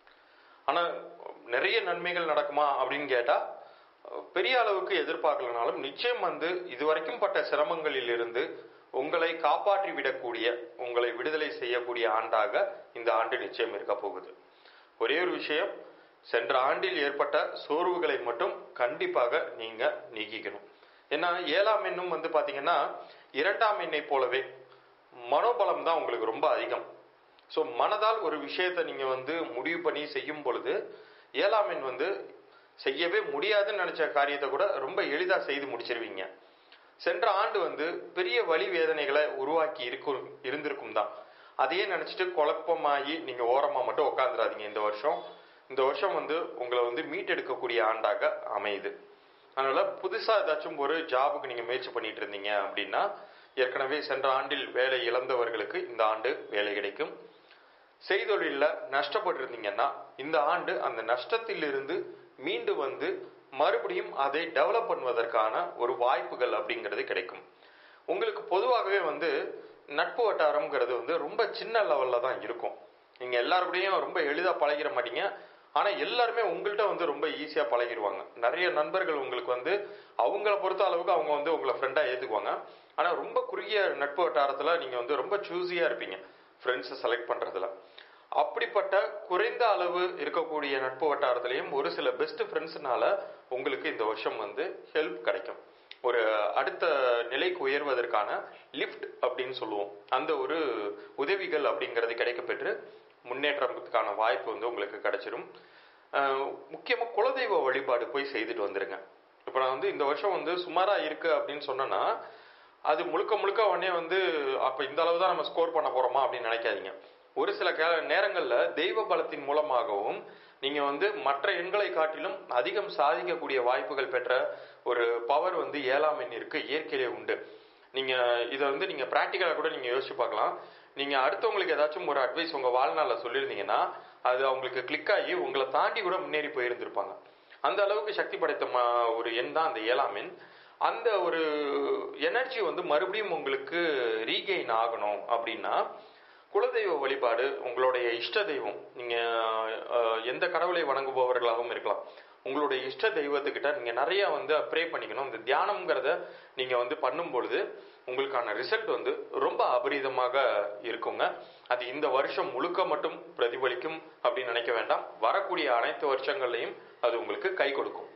ஆனா நிறைய நன்மைகள் நடக்குமா அப்படின்னு கேட்டா பெரிய அளவுக்கு எதிர்பார்க்கலனாலும் நிச்சயம் வந்து இதுவரைக்கும் பட்ட சிரமங்களில் இருந்து உங்களை காப்பாற்றி விடக்கூடிய உங்களை விடுதலை செய்யக்கூடிய ஆண்டாக இந்த ஆண்டு நிச்சயம் இருக்க போகுது ஒரே ஒரு விஷயம் சென்ற ஆண்டில் ஏற்பட்ட சோர்வுகளை மட்டும் கண்டிப்பாக நீங்க நீக்கிக்கணும் ஏன்னா ஏழாம் எண்ணும் வந்து பாத்தீங்கன்னா இரண்டாம் எண்ணை போலவே மனோபலம் தான் உங்களுக்கு ரொம்ப அதிகம் ஸோ மனதால் ஒரு விஷயத்தை நீங்க வந்து முடிவு பண்ணி செய்யும் பொழுது ஏழாம் எண் வந்து செய்யவே முடியாதுன்னு நினைச்ச காரியத்தை கூட ரொம்ப எளிதா செய்து முடிச்சிருவீங்க சென்ற ஆண்டு வந்து பெரிய வழி வேதனைகளை உருவாக்கி இருக்கும் இருந்திருக்கும் தான் அதையே நினைச்சிட்டு குழப்பமாகி நீங்க ஓரமா மட்டும் உட்காந்துடாதீங்க இந்த வருஷம் இந்த வருஷம் வந்து உங்களை வந்து மீட்டெடுக்கக்கூடிய ஆண்டாக அமையுது அதனால புதுசா ஏதாச்சும் ஒரு ஜாபுக்கு நீங்க முயற்சி பண்ணிட்டு இருந்தீங்க அப்படின்னா ஏற்கனவே சென்ற ஆண்டில் வேலை இழந்தவர்களுக்கு இந்த ஆண்டு வேலை கிடைக்கும் செய்தொழில நஷ்டப்பட்டிருந்தீங்கன்னா இந்த ஆண்டு அந்த நஷ்டத்திலிருந்து மீண்டு வந்து மறுபடியும் அதை டெவலப் பண்ணுவதற்கான ஒரு வாய்ப்புகள் அப்படிங்கிறது கிடைக்கும் உங்களுக்கு பொதுவாகவே வந்து நட்பு வட்டாரம்ங்கிறது வந்து ரொம்ப சின்ன லெவல்ல தான் இருக்கும் நீங்க எல்லாருக்கூடயும் ரொம்ப எளிதா பழகிட மாட்டீங்க ஆனா எல்லாருமே உங்கள்கிட்ட வந்து ரொம்ப ஈஸியா பழகிடுவாங்க நிறைய நண்பர்கள் உங்களுக்கு வந்து அவங்கள பொறுத்த அளவுக்கு அவங்க வந்து உங்களை ஃப்ரெண்டா ஏத்துக்குவாங்க ஆனா ரொம்ப குறுகிய நட்பு வட்டாரத்துல நீங்க வந்து ரொம்ப சூஸியா இருப்பீங்க ஃப்ரெண்ட்ஸை செலக்ட் பண்றதுல அப்படிப்பட்ட குறைந்த அளவு இருக்கக்கூடிய நட்பு வட்டாரத்திலையும் ஒரு சில பெஸ்ட் ஃப்ரெண்ட்ஸ்னால உங்களுக்கு இந்த வருஷம் வந்து ஹெல்ப் கிடைக்கும் ஒரு அடுத்த நிலைக்கு உயர்வதற்கான லிஃப்ட் அப்படின்னு சொல்லுவோம் அந்த ஒரு உதவிகள் அப்படிங்கிறது கிடைக்கப்பெற்று முன்னேற்றத்துக்கான வாய்ப்பு வந்து உங்களுக்கு கிடைச்சிரும் அஹ் முக்கியமா குலதெய்வ வழிபாடு போய் செய்துட்டு வந்துருங்க இப்போ நான் வந்து இந்த வருஷம் வந்து சுமாரா இருக்கு அப்படின்னு சொன்னேன்னா அது முழுக்க முழுக்க உடனே வந்து அப்ப இந்த அளவு தான் நம்ம ஸ்கோர் பண்ண போறோமா அப்படின்னு நினைக்காதீங்க ஒரு சில கே நேரங்கள்ல தெய்வ பலத்தின் மூலமாகவும் நீங்க வந்து மற்ற எண்களை காட்டிலும் அதிகம் சாதிக்கக்கூடிய வாய்ப்புகள் பெற்ற ஒரு பவர் வந்து ஏழாம் எண் இருக்கு இயற்கையிலே உண்டு நீங்க இதை வந்து நீங்க பிராக்டிக்கலா கூட நீங்க யோசிச்சு பார்க்கலாம் நீங்க அடுத்தவங்களுக்கு ஏதாச்சும் ஒரு அட்வைஸ் உங்க வாழ்நாள்ல சொல்லியிருந்தீங்கன்னா அது அவங்களுக்கு கிளிக் ஆகி உங்களை தாண்டி கூட முன்னேறி போயிருந்திருப்பாங்க அந்த அளவுக்கு சக்தி படைத்த ம- ஒரு எண் தான் அந்த ஏழாம் எண் அந்த ஒரு எனர்ஜி வந்து மறுபடியும் உங்களுக்கு ரீகெயின் ஆகணும் அப்படின்னா குலதெய்வ வழிபாடு உங்களுடைய இஷ்ட தெய்வம் நீங்க அஹ், எந்த கடவுளை வணங்குபவர்களாகவும் இருக்கலாம் உங்களுடைய இஷ்ட தெய்வத்துக்கிட்ட நீங்க நிறைய வந்து ப்ரே பண்ணிக்கணும் இந்த தியானம்ங்கிறத நீங்க வந்து பண்ணும் பொழுது உங்களுக்கான ரிசல்ட் வந்து ரொம்ப அபரிதமாக இருக்குங்க அது இந்த வருஷம் முழுக்க மட்டும் பிரதிபலிக்கும் அப்படின்னு நினைக்க வேண்டாம் வரக்கூடிய அனைத்து வருஷங்கள்லையும் அது உங்களுக்கு கை கொடுக்கும்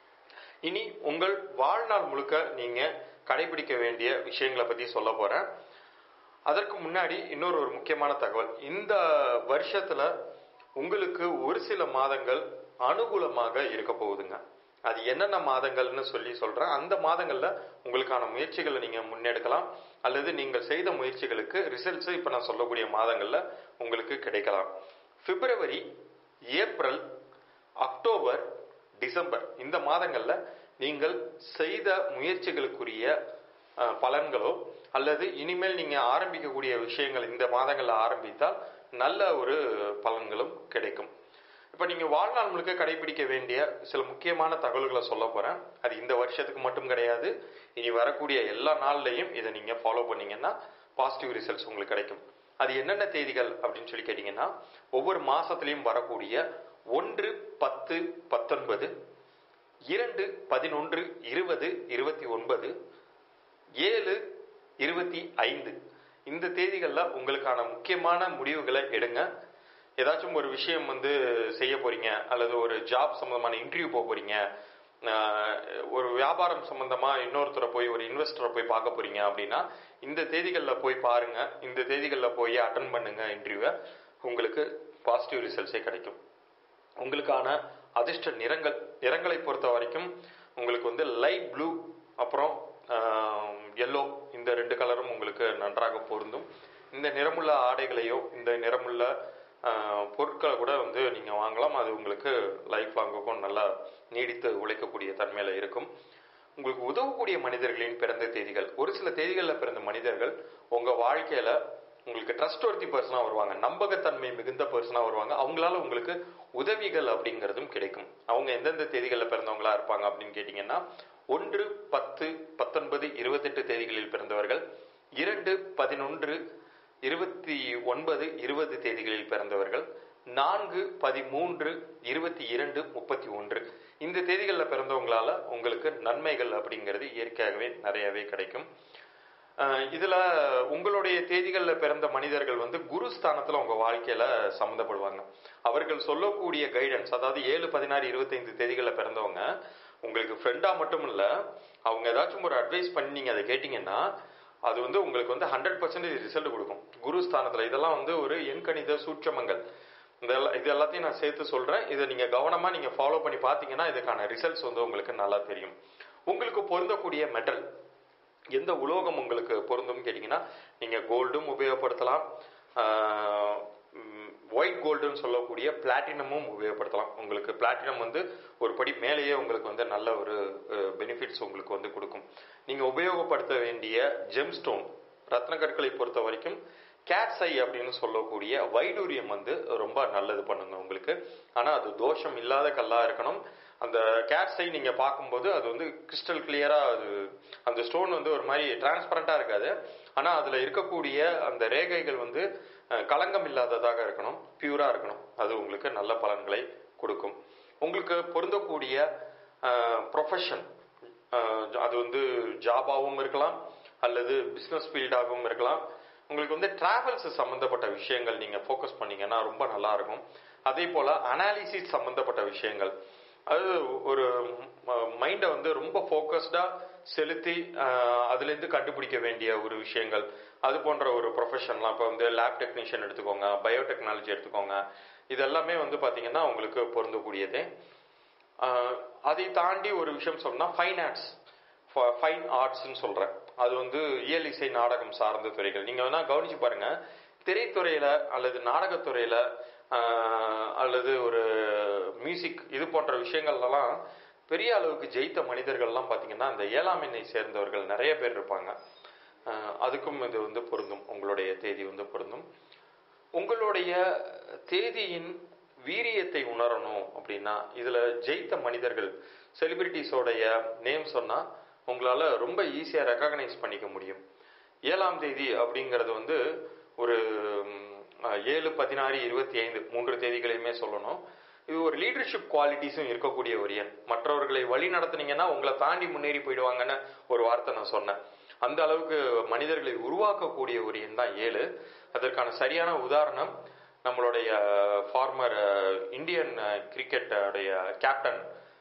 இனி உங்கள் வாழ்நாள் முழுக்க நீங்க கடைபிடிக்க வேண்டிய விஷயங்களை பத்தி சொல்ல போறேன் அதற்கு முன்னாடி இன்னொரு ஒரு முக்கியமான தகவல் இந்த வருஷத்துல உங்களுக்கு ஒரு சில மாதங்கள் அனுகூலமாக இருக்க போகுதுங்க அது என்னென்ன மாதங்கள்னு சொல்லி சொல்றேன் அந்த மாதங்கள்ல உங்களுக்கான முயற்சிகளை நீங்க முன்னெடுக்கலாம் அல்லது நீங்கள் செய்த முயற்சிகளுக்கு ரிசல்ட்ஸ் இப்ப நான் சொல்லக்கூடிய மாதங்கள்ல உங்களுக்கு கிடைக்கலாம் பிப்ரவரி ஏப்ரல் அக்டோபர் டிசம்பர் இந்த மாதங்கள்ல நீங்கள் செய்த முயற்சிகளுக்குரிய அஹ், பலன்களோ அல்லது இனிமேல் நீங்க ஆரம்பிக்கக்கூடிய விஷயங்கள் இந்த மாதங்கள்ல ஆரம்பித்தால் நல்ல ஒரு பலன்களும் கிடைக்கும் இப்ப நீங்க வாழ்நாள் முழுக்க கடைபிடிக்க வேண்டிய சில முக்கியமான தகவல்களை சொல்ல போறேன் அது இந்த வருஷத்துக்கு மட்டும் கிடையாது இனி வரக்கூடிய எல்லா நாள்லையும் இதை நீங்க ஃபாலோ பண்ணீங்கன்னா பாசிட்டிவ் ரிசல்ட்ஸ் உங்களுக்கு கிடைக்கும் அது என்னென்ன தேதிகள் அப்படின்னு சொல்லி கேட்டீங்கன்னா ஒவ்வொரு மாசத்துலயும் வரக்கூடிய ஒன்று பத்து பத்தொன்பது இரண்டு பதினொன்று இருபது இருபத்தி ஒன்பது ஏழு இருபத்தி ஐந்து இந்த தேதிகளில் உங்களுக்கான முக்கியமான முடிவுகளை எடுங்க ஏதாச்சும் ஒரு விஷயம் வந்து செய்ய போறீங்க அல்லது ஒரு ஜாப் சம்பந்தமான இன்டர்வியூ போக போறீங்க ஆஹ் ஒரு வியாபாரம் சம்பந்தமா இன்னொருத்தரை போய் ஒரு இன்வெஸ்டரை போய் பார்க்க போறீங்க அப்படின்னா இந்த தேதிகளில் போய் பாருங்க இந்த தேதிகளில் போய் அட்டன் பண்ணுங்க இன்டர்வியூவை உங்களுக்கு பாசிட்டிவ் ரிசல்ட்ஸே கிடைக்கும் உங்களுக்கான அதிர்ஷ்ட நிறங்கள் நிறங்களை பொறுத்த வரைக்கும் உங்களுக்கு வந்து லைட் ப்ளூ அப்புறம் எல்லோ இந்த ரெண்டு கலரும் உங்களுக்கு நன்றாக பொருந்தும் இந்த நிறமுள்ள ஆடைகளையோ இந்த நிறமுள்ள ஆஹ், பொருட்களை கூட வந்து நீங்கள் வாங்கலாம் அது உங்களுக்கு லைஃப் லாங்குக்கும் நல்லா நீடித்து உழைக்கக்கூடிய தன்மையில் இருக்கும் உங்களுக்கு உதவக்கூடிய மனிதர்களின் பிறந்த தேதிகள் ஒரு சில தேதிகளில் பிறந்த மனிதர்கள் உங்கள் வாழ்க்கையில் உங்களுக்கு ட்ரஸ்ட் ஒர்த்தி பர்சனாக வருவாங்க நம்பகத்தன்மை மிகுந்த பர்சனாக வருவாங்க அவங்களால உங்களுக்கு உதவிகள் அப்படிங்கிறதும் கிடைக்கும் அவங்க எந்தெந்த தேதிகளில் பிறந்தவங்களா இருப்பாங்க அப்படின்னு கேட்டிங்கன்னா ஒன்று பத்து பத்தொன்பது இருபத்தெட்டு தேதிகளில் பிறந்தவர்கள் இரண்டு பதினொன்று இருபத்தி ஒன்பது இருபது தேதிகளில் பிறந்தவர்கள் நான்கு பதிமூன்று இருபத்தி இரண்டு முப்பத்தி ஒன்று இந்த தேதிகளில் பிறந்தவங்களால உங்களுக்கு நன்மைகள் அப்படிங்கிறது இயற்கையாகவே நிறையவே கிடைக்கும் அஹ் இதுல உங்களுடைய தேதிகளில் பிறந்த மனிதர்கள் வந்து குரு ஸ்தானத்துல உங்க வாழ்க்கையில சம்மந்தப்படுவாங்க அவர்கள் சொல்லக்கூடிய கைடன்ஸ் அதாவது ஏழு பதினாறு இருபத்தைந்து தேதிகளில் பிறந்தவங்க உங்களுக்கு ஃப்ரெண்டா மட்டும் இல்ல அவங்க ஏதாச்சும் ஒரு அட்வைஸ் பண்ணி நீங்க அதை கேட்டீங்கன்னா அது வந்து உங்களுக்கு வந்து ஹண்ட்ரட் பர்சன்டேஜ் ரிசல்ட் கொடுக்கும் குரு ஸ்தானத்துல இதெல்லாம் வந்து ஒரு எண்கணித சூட்சமங்கள் இதெல்லாம் இது எல்லாத்தையும் நான் சேர்த்து சொல்றேன் இதை நீங்க கவனமா நீங்க ஃபாலோ பண்ணி பார்த்தீங்கன்னா இதுக்கான ரிசல்ட்ஸ் வந்து உங்களுக்கு நல்லா தெரியும் உங்களுக்கு பொருந்தக்கூடிய மெட்டல் எந்த உலோகம் உங்களுக்கு பொருந்தும் கேட்டிங்கன்னா நீங்கள் கோல்டும் உபயோகப்படுத்தலாம் ஒயிட் கோல்டுன்னு சொல்லக்கூடிய பிளாட்டினமும் உபயோகப்படுத்தலாம் உங்களுக்கு பிளாட்டினம் வந்து ஒரு படி மேலேயே உங்களுக்கு வந்து நல்ல ஒரு பெனிஃபிட்ஸ் உங்களுக்கு வந்து கொடுக்கும் நீங்கள் உபயோகப்படுத்த வேண்டிய ஜெம் ஸ்டோன் ரத்ன கற்களை பொறுத்த வரைக்கும் கேட்ஸ் ஐ அப்படின்னு சொல்லக்கூடிய வைடூரியம் வந்து ரொம்ப நல்லது பண்ணுங்க உங்களுக்கு ஆனால் அது தோஷம் இல்லாத கல்லாக இருக்கணும் அந்த கேட்ஸ் ஐ நீங்கள் பார்க்கும்போது அது வந்து கிறிஸ்டல் கிளியராக அது அந்த ஸ்டோன் வந்து ஒரு மாதிரி டிரான்ஸ்பரண்ட்டாக இருக்காது ஆனால் அதில் இருக்கக்கூடிய அந்த ரேகைகள் வந்து அஹ், களங்கம் இல்லாததாக இருக்கணும் பியூராக இருக்கணும் அது உங்களுக்கு நல்ல பலன்களை கொடுக்கும் உங்களுக்கு பொருந்தக்கூடிய ப்ரொஃபஷன் அது வந்து ஜாபாகவும் இருக்கலாம் அல்லது பிஸ்னஸ் ஃபீல்டாகவும் இருக்கலாம் உங்களுக்கு வந்து டிராவல்ஸ் சம்மந்தப்பட்ட விஷயங்கள் நீங்கள் ஃபோக்கஸ் பண்ணீங்கன்னா ரொம்ப நல்லா இருக்கும் அதே போல் அனாலிசிஸ் சம்மந்தப்பட்ட விஷயங்கள் அது ஒரு மைண்டை வந்து ரொம்ப ஃபோக்கஸ்டாக செலுத்தி அஹ், அதுலேருந்து கண்டுபிடிக்க வேண்டிய ஒரு விஷயங்கள் அது போன்ற ஒரு ப்ரொஃபஷன்லாம் இப்போ வந்து லேப் டெக்னீஷியன் எடுத்துக்கோங்க பயோடெக்னாலஜி எடுத்துக்கோங்க இதெல்லாமே வந்து பார்த்தீங்கன்னா உங்களுக்கு பொருந்தக்கூடியதே ஆஹ் அதை தாண்டி ஒரு விஷயம் சொன்னா ஃபைன் ஆர்ட்ஸ் ஃபைன் ஆர்ட்ஸ்னு சொல்றேன் அது வந்து இயல் இசை நாடகம் சார்ந்த துறைகள் நீங்க வேணா கவனிச்சு பாருங்க திரைத்துறையில அல்லது நாடகத்துறையில ஆஹ் அல்லது ஒரு மியூசிக் இது போன்ற விஷயங்கள்லாம் பெரிய அளவுக்கு ஜெயித்த மனிதர்கள்லாம் பார்த்தீங்கன்னா அந்த ஏழாம் எண்ணை சேர்ந்தவர்கள் நிறைய பேர் இருப்பாங்க ஆஹ் அதுக்கும் இது வந்து பொருந்தும் உங்களுடைய தேதி வந்து பொருந்தும் உங்களுடைய தேதியின் வீரியத்தை உணரணும் அப்படின்னா இதுல ஜெயித்த மனிதர்கள் செலிபிரிட்டிஸோடைய நேம் சொன்னா உங்களால ரொம்ப ஈஸியா ரெக்கக்னைஸ் பண்ணிக்க முடியும் ஏழாம் தேதி அப்படிங்கிறது வந்து ஒரு ம், அஹ், ஏழு பதினாறு இருபத்தி ஐந்து மூன்று தேதிகளையுமே சொல்லணும் இது ஒரு லீடர்ஷிப் குவாலிட்டிஸும் இருக்கக்கூடிய ஒரு எண் மற்றவர்களை வழி நடத்துனீங்கன்னா உங்களை தாண்டி முன்னேறி போயிடுவாங்கன்னு ஒரு வார்த்தை நான் சொன்னேன் அந்த அளவுக்கு மனிதர்களை உருவாக்கக்கூடிய ஒரு எண் தான் ஏழு அதற்கான சரியான உதாரணம் நம்மளுடைய ஃபார்மர் இந்தியன் கிரிக்கெட் உடைய கேப்டன்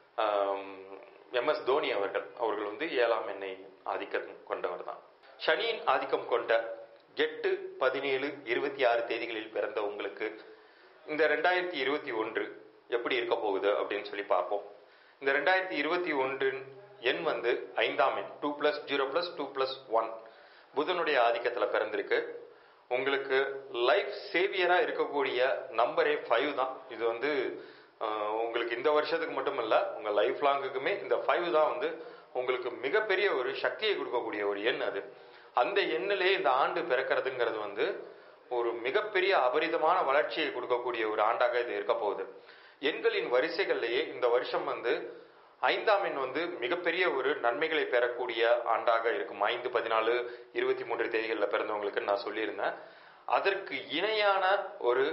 எம் எஸ் தோனி அவர்கள் அவர்கள் வந்து ஏழாம் எண்ணெய் ஆதிக்கம் கொண்டவர் தான் சனியின் ஆதிக்கம் கொண்ட எட்டு பதினேழு இருபத்தி ஆறு தேதிகளில் பிறந்த உங்களுக்கு இந்த ரெண்டாயிரத்தி இருபத்தி ஒன்று எப்படி இருக்க போகுது அப்படின்னு சொல்லி பார்ப்போம் இந்த ரெண்டாயிரத்தி இருபத்தி ஒன்றின் எண் வந்து ஐந்தாம் எண் two plus zero plus two plus one புதனுடைய ஆதிக்கத்துல பிறந்திருக்கு உங்களுக்கு லைஃப் சேவியரா இருக்கக்கூடிய நம்பரே ஃபைவ் தான் இது வந்து ஆஹ் உங்களுக்கு இந்த வருஷத்துக்கு மட்டும் இல்ல உங்க லைஃப் லாங்குக்குமே இந்த ஃபைவ் தான் வந்து உங்களுக்கு மிகப்பெரிய ஒரு சக்தியை கொடுக்கக்கூடிய ஒரு எண் அது அந்த எண்ணிலே இந்த ஆண்டு பிறக்கிறதுங்கிறது வந்து ஒரு மிகப்பெரிய அபரிதமான வளர்ச்சியை கொடுக்கக்கூடிய ஒரு ஆண்டாக இது இருக்க போகுது எண்களின் வரிசைகள்லேயே இந்த வருஷம் வந்து ஐந்தாம் எண் வந்து மிகப்பெரிய ஒரு நன்மைகளை பெறக்கூடிய ஆண்டாக இருக்கும் ஐந்து பதினாலு இருபத்தி மூன்று தேதிகளில் பிறந்தவங்களுக்கு நான் சொல்லியிருந்தேன் அதற்கு இணையான ஒரு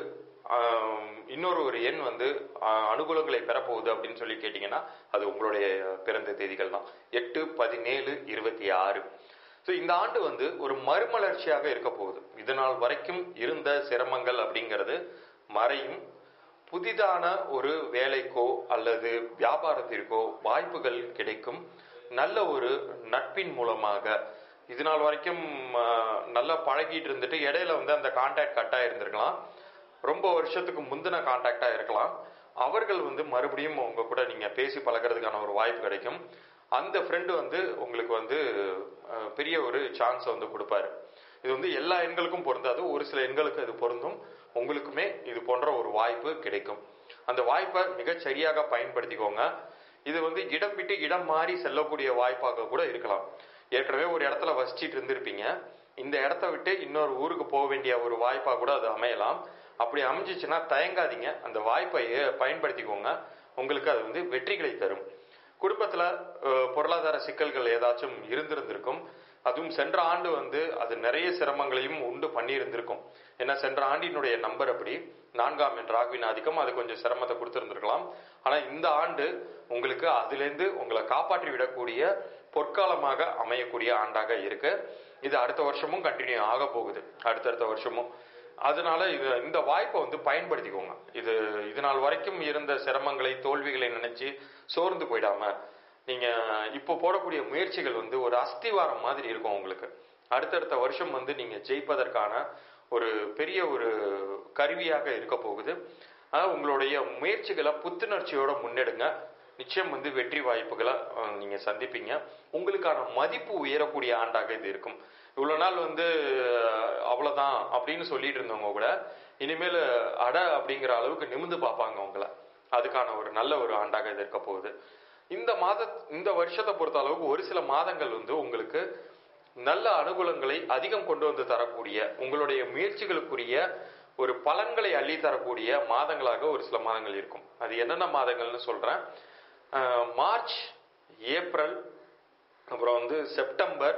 ஆம், இன்னொரு ஒரு எண் வந்து ஆ, அனுகூலங்களை பெறப்போகுது அப்படின்னு சொல்லி கேட்டிங்கன்னா அது உங்களுடைய பிறந்த தேதிகள் தான் எட்டு பதினேழு இருபத்தி ஆறு ஸோ இந்த ஆண்டு வந்து ஒரு மறுமலர்ச்சியாக இருக்க போகுது இது நாள் வரைக்கும் இருந்த சிரமங்கள் அப்படிங்கிறது மறையும் புதிதான ஒரு வேலைக்கோ அல்லது வியாபாரத்திற்கோ வாய்ப்புகள் கிடைக்கும் நல்ல ஒரு நட்பின் மூலமாக இது நாள் வரைக்கும் ஆ, நல்லா பழகிட்டு இருந்துட்டு இடையில வந்து அந்த கான்டாக்ட் கட்டாக இருந்திருக்கலாம் ரொம்ப வருஷத்துக்கு முந்தின கான்டாக்டா இருக்கலாம் அவர்கள் வந்து மறுபடியும் உங்க கூட நீங்க பேசி பழகிறதுக்கான ஒரு வாய்ப்பு கிடைக்கும் அந்த ஃப்ரெண்டு வந்து உங்களுக்கு வந்து அஹ், பெரிய ஒரு சான்ஸ் வந்து கொடுப்பாரு இது வந்து எல்லா எண்களுக்கும் பொருந்தாது ஒரு சில எண்களுக்கு இது பொருந்தும் உங்களுக்குமே இது போன்ற ஒரு வாய்ப்பு கிடைக்கும் அந்த வாய்ப்பை மிகச் சரியாக பயன்படுத்திக்கோங்க இது வந்து இடம் விட்டு இடம் மாறி செல்லக்கூடிய வாய்ப்பாக கூட இருக்கலாம் ஏற்கனவே ஒரு இடத்துல வசிச்சிட்டு இருந்திருப்பீங்க இந்த இடத்த விட்டு இன்னொரு ஊருக்கு போக வேண்டிய ஒரு வாய்ப்பாக கூட அது அமையலாம் அப்படி அமைஞ்சிச்சுன்னா தயங்காதீங்க அந்த வாய்ப்பை ஏ- பயன்படுத்திக்கோங்க உங்களுக்கு அது வந்து வெற்றிகளை தரும் குடும்பத்துல அஹ், பொருளாதார சிக்கல்கள் ஏதாச்சும் இருந்திருந்திருக்கும் அதுவும் சென்ற ஆண்டு வந்து அது நிறைய சிரமங்களையும் உண்டு பண்ணியிருந்திருக்கும் ஏன்னா சென்ற ஆண்டினுடைய நம்பர் அப்படி நான்காம் எண் ராகுவின் ஆதிக்கம் அது கொஞ்சம் சிரமத்தை கொடுத்திருந்திருக்கலாம் ஆனா இந்த ஆண்டு உங்களுக்கு அதிலிருந்து உங்களை காப்பாற்றி விடக்கூடிய பொற்காலமாக அமையக்கூடிய ஆண்டாக இருக்கு இது அடுத்த வருஷமும் கண்டினியூ ஆக போகுது அடுத்தடுத்த வருஷமும் அதனால இது இந்த வாய்ப்பை வந்து பயன்படுத்திக்கோங்க இது இது நாள் வரைக்கும் இருந்த சிரமங்களை தோல்விகளை நினைச்சு சோர்ந்து போயிடாம நீங்க இப்போ போடக்கூடிய முயற்சிகள் வந்து ஒரு அஸ்திவாரம் மாதிரி இருக்கும் உங்களுக்கு அடுத்தடுத்த வருஷம் வந்து நீங்க ஜெயிப்பதற்கான ஒரு பெரிய ஒரு கருவியாக இருக்க போகுது அதாவது உங்களுடைய முயற்சிகளை புத்துணர்ச்சியோட முன்னெடுங்க நிச்சயம் வந்து வெற்றி வாய்ப்புகளை அஹ், நீங்க சந்திப்பீங்க உங்களுக்கான மதிப்பு உயரக்கூடிய ஆண்டாக இது இருக்கும் இவ்வளவு நாள் வந்து அஹ், அவ்வளவுதான் அப்படின்னு சொல்லிட்டு இருந்தவங்க கூட இனிமேல் அட அப்படிங்கிற அளவுக்கு நிமிந்து பார்ப்பாங்க உங்களை அதுக்கான ஒரு நல்ல ஒரு ஆண்டாக இது இருக்க போகுது இந்த மாத இந்த வருஷத்தை பொறுத்த அளவுக்கு ஒரு சில மாதங்கள் வந்து உங்களுக்கு நல்ல அனுகூலங்களை அதிகம் கொண்டு வந்து தரக்கூடிய உங்களுடைய முயற்சிகளுக்குரிய ஒரு பலன்களை அள்ளி தரக்கூடிய மாதங்களாக ஒரு சில மாதங்கள் இருக்கும் அது என்னென்ன மாதங்கள்னு சொல்றேன் அஹ், மார்ச் ஏப்ரல் அப்புறம் வந்து செப்டம்பர்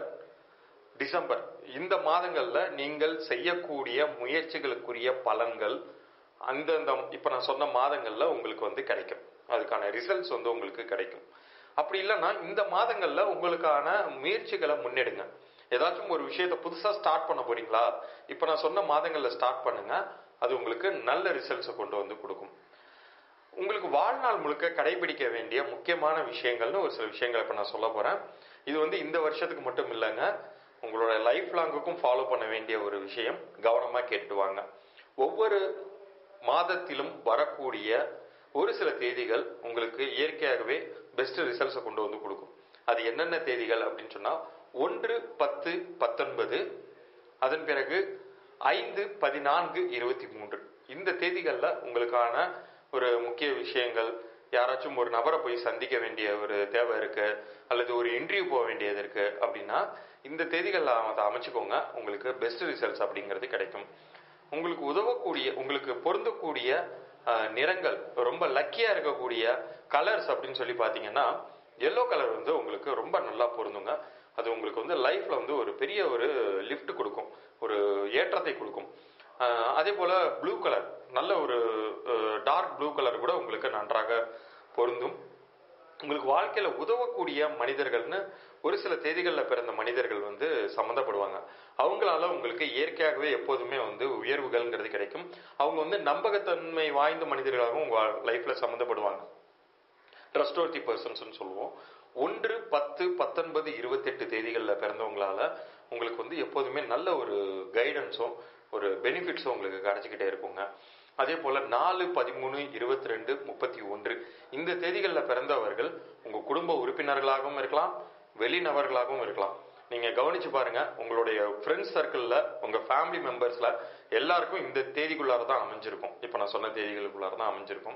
டிசம்பர் இந்த மாதங்கள்ல நீங்கள் செய்யக்கூடிய முயற்சிகளுக்குரிய பலன்கள் அந்தந்த இப்ப நான் சொன்ன மாதங்கள்ல உங்களுக்கு வந்து கிடைக்கும் அதுக்கான ரிசல்ட்ஸ் வந்து உங்களுக்கு கிடைக்கும் அப்படி இல்லைன்னா இந்த மாதங்கள்ல உங்களுக்கான முயற்சிகளை முன்னெடுங்க ஏதாச்சும் ஒரு விஷயத்தை புதுசா ஸ்டார்ட் பண்ண போறீங்களா இப்ப நான் சொன்ன மாதங்கள்ல ஸ்டார்ட் பண்ணுங்க அது உங்களுக்கு நல்ல ரிசல்ட்ஸை கொண்டு வந்து கொடுக்கும் உங்களுக்கு வாழ்நாள் முழுக்க கடைபிடிக்க வேண்டிய முக்கியமான விஷயங்கள்னு ஒரு சில விஷயங்களை இப்ப நான் சொல்ல போறேன் இது வந்து இந்த வருஷத்துக்கு மட்டும் இல்லைங்க உங்களோட லைஃப் லாங்குக்கும் ஃபாலோ பண்ண வேண்டிய ஒரு விஷயம் கவனமா கேட்டுட்டு வாங்க ஒவ்வொரு மாதத்திலும் வரக்கூடிய ஒரு சில தேதிகள் உங்களுக்கு இயற்கையாகவே பெஸ்ட் ரிசல்ட்ஸை கொண்டு வந்து கொடுக்கும் அது என்னென்ன தேதிகள் அப்படின்னு சொன்னா ஒன்று பத்து பத்தொன்பது அதன் பிறகு ஐந்து பதினான்கு இருபத்தி மூன்று இந்த தேதிகள்ல உங்களுக்கான ஒரு முக்கிய விஷயங்கள் யாராச்சும் ஒரு நபரை போய் சந்திக்க வேண்டிய ஒரு தேவை இருக்கு அல்லது ஒரு இன்டர்வியூ போக வேண்டியது இருக்கு அப்படின்னா இந்த தேதிகள்ல அதை அமைச்சுக்கோங்க உங்களுக்கு பெஸ்ட் ரிசல்ட்ஸ் அப்படிங்கிறது கிடைக்கும் உங்களுக்கு உதவக்கூடிய உங்களுக்கு பொருந்தக்கூடிய அஹ், நிறங்கள் ரொம்ப லக்கியா இருக்கக்கூடிய கலர்ஸ் அப்படின்னு சொல்லி பாத்தீங்கன்னா எல்லோ கலர் வந்து உங்களுக்கு ரொம்ப நல்லா பொருந்துங்க அது உங்களுக்கு வந்து லைஃப்ல வந்து ஒரு பெரிய ஒரு லிஃப்ட் கொடுக்கும் ஒரு ஏற்றத்தை கொடுக்கும் அஹ், அதே போல ப்ளூ கலர் நல்ல ஒரு டார்க் ப்ளூ கலர் கூட உங்களுக்கு நன்றாக பொருந்தும் உங்களுக்கு வாழ்க்கையில உதவக்கூடிய மனிதர்கள்னு ஒரு சில தேதிகளில் பிறந்த மனிதர்கள் வந்து சம்மந்தப்படுவாங்க அவங்களால உங்களுக்கு இயற்கையாகவே எப்போதுமே வந்து உயர்வுகள்ங்கிறது கிடைக்கும் அவங்க வந்து நம்பகத்தன்மை வாய்ந்த மனிதர்களாகவும் உங்க லைஃப்ல சம்மந்தப்படுவாங்க ட்ரஸ்ட்வர்த்தி பர்சன்ஸ்னு சொல்லுவோம் ஒன்று பத்து பத்தொன்பது இருபத்தெட்டு தேதிகளில் பிறந்தவங்களால உங்களுக்கு வந்து எப்போதுமே நல்ல ஒரு கைடன்ஸும் ஒரு பெனிஃபிட்ஸும் உங்களுக்கு கிடைச்சிக்கிட்டே இருக்குங்க அதே போல நாலு பதிமூணு இருபத்தி ரெண்டு முப்பத்தி ஒன்று இந்த தேதிகளில் பிறந்தவர்கள் உங்க குடும்ப உறுப்பினர்களாகவும் இருக்கலாம் வெளிநபர்களாகவும் இருக்கலாம் நீங்க கவனிச்சு பாருங்க உங்களுடைய ஃப்ரெண்ட்ஸ் சர்க்கிள்ல உங்க ஃபேமிலி மெம்பர்ஸ்ல எல்லாருக்கும் இந்த தேதிக்குள்ளார தான் அமைஞ்சிருக்கும் இப்ப நான் சொன்ன தேதிகளுக்குள்ளார தான் அமைஞ்சிருக்கும்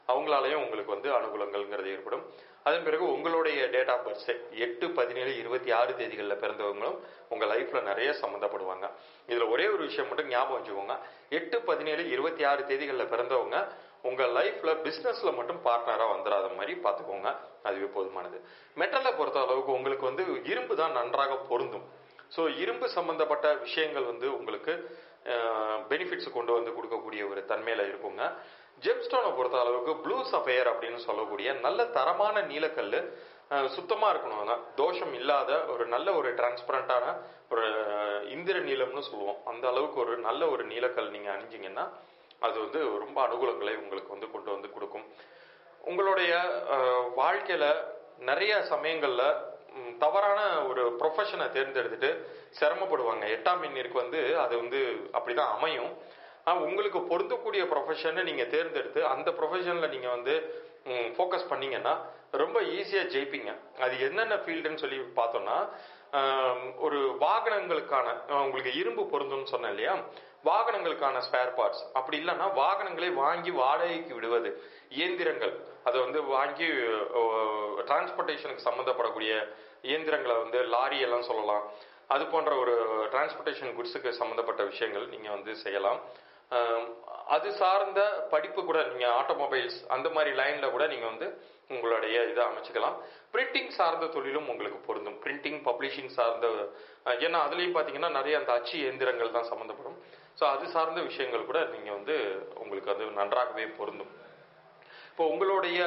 அவங்களாலையும் உங்களுக்கு வந்து அனுகூலங்கள்ங்கிறது ஏற்படும் அதன் பிறகு உங்களுடைய டேட் ஆஃப் பர்த் எட்டு பதினேழு இருபத்தி ஆறு தேதிகளில் பிறந்தவங்களும் உங்க லைஃப்ல நிறைய சம்மந்தப்படுவாங்க இதுல ஒரே ஒரு விஷயம் மட்டும் ஞாபகம் வச்சுக்கோங்க எட்டு பதினேழு இருபத்தி ஆறு தேதிகளில் பிறந்தவங்க உங்க லைஃப்ல பிசினஸ்ல மட்டும் பார்ட்னரா வந்துடாத மாதிரி பார்த்துக்கோங்க அதுவே போதுமானது மெட்டலை பொறுத்த அளவுக்கு உங்களுக்கு வந்து இரும்பு தான் நன்றாக பொருந்தும் ஸோ இரும்பு சம்பந்தப்பட்ட விஷயங்கள் வந்து உங்களுக்கு பெனிஃபிட்ஸ் கொண்டு வந்து கொடுக்கக்கூடிய ஒரு தன்மையில இருக்குங்க ஜெப்ஸ்டோனை பொறுத்த அளவுக்கு ப்ளூ சஃபயர் அப்படின்னு சொல்லக்கூடிய நல்ல தரமான நீலக்கல் அஹ், சுத்தமா இருக்கணும் தான் தோஷம் இல்லாத ஒரு நல்ல ஒரு டிரான்ஸ்பரண்டான ஒரு இந்திர நீலம்னு சொல்லுவோம் அந்த அளவுக்கு ஒரு நல்ல ஒரு நீலக்கல் நீங்க அணிஞ்சிங்கன்னா அது வந்து ரொம்ப அனுகூலங்களை உங்களுக்கு வந்து கொண்டு வந்து கொடுக்கும் உங்களுடைய அஹ், வாழ்க்கையில நிறைய சமயங்கள்ல ம், தவறான ஒரு ப்ரொஃபஷனை தேர்ந்தெடுத்துட்டு சிரமப்படுவாங்க எட்டாம் எண்ணிற்கு வந்து அது வந்து அப்படிதான் அமையும் ஆனா உங்களுக்கு பொருந்தக்கூடிய ப்ரொஃபஷனை நீங்க தேர்ந்தெடுத்து அந்த ப்ரொஃபஷன்ல நீங்க வந்து ஃபோக்கஸ் பண்ணீங்கன்னா ரொம்ப ஈஸியா ஜெயிப்பீங்க அது என்னென்ன ஃபீல்டுன்னு சொல்லி பார்த்தோம்னா ஆம், ஒரு வாகனங்களுக்கான அஹ், உங்களுக்கு இரும்பு பொருந்தும்னு சொன்னேன் இல்லையா வாகனங்களுக்கான ஸ்பேர் பார்ட்ஸ் அப்படி இல்லைன்னா வாகனங்களை வாங்கி வாடகைக்கு விடுவது இயந்திரங்கள் அதை வந்து வாங்கி டிரான்ஸ்போர்ட்டேஷனுக்கு சம்மந்தப்படக்கூடிய இயந்திரங்களை வந்து லாரி எல்லாம் சொல்லலாம் அது போன்ற ஒரு டிரான்ஸ்போர்ட்டேஷன் குட்ஸுக்கு சம்மந்தப்பட்ட விஷயங்கள் நீங்க வந்து செய்யலாம் ஆம், அது சார்ந்த படிப்பு கூட நீங்க ஆட்டோமொபைல்ஸ் அந்த மாதிரி லைன்ல கூட நீங்க வந்து உங்களுடைய இதை அமைச்சுக்கலாம் பிரிண்டிங் சார்ந்த தொழிலும் உங்களுக்கு பொருந்தும் பிரிண்டிங் பப்ளிஷிங் சார்ந்த அஹ், ஏன்னா அதுலயும் பாத்தீங்கன்னா நிறைய அந்த அச்சு இயந்திரங்கள் தான் சம்மந்தப்படும் ஸோ அது சார்ந்த விஷயங்கள் கூட நீங்க வந்து உங்களுக்கு அது நன்றாகவே பொருந்தும் இப்போ உங்களுடைய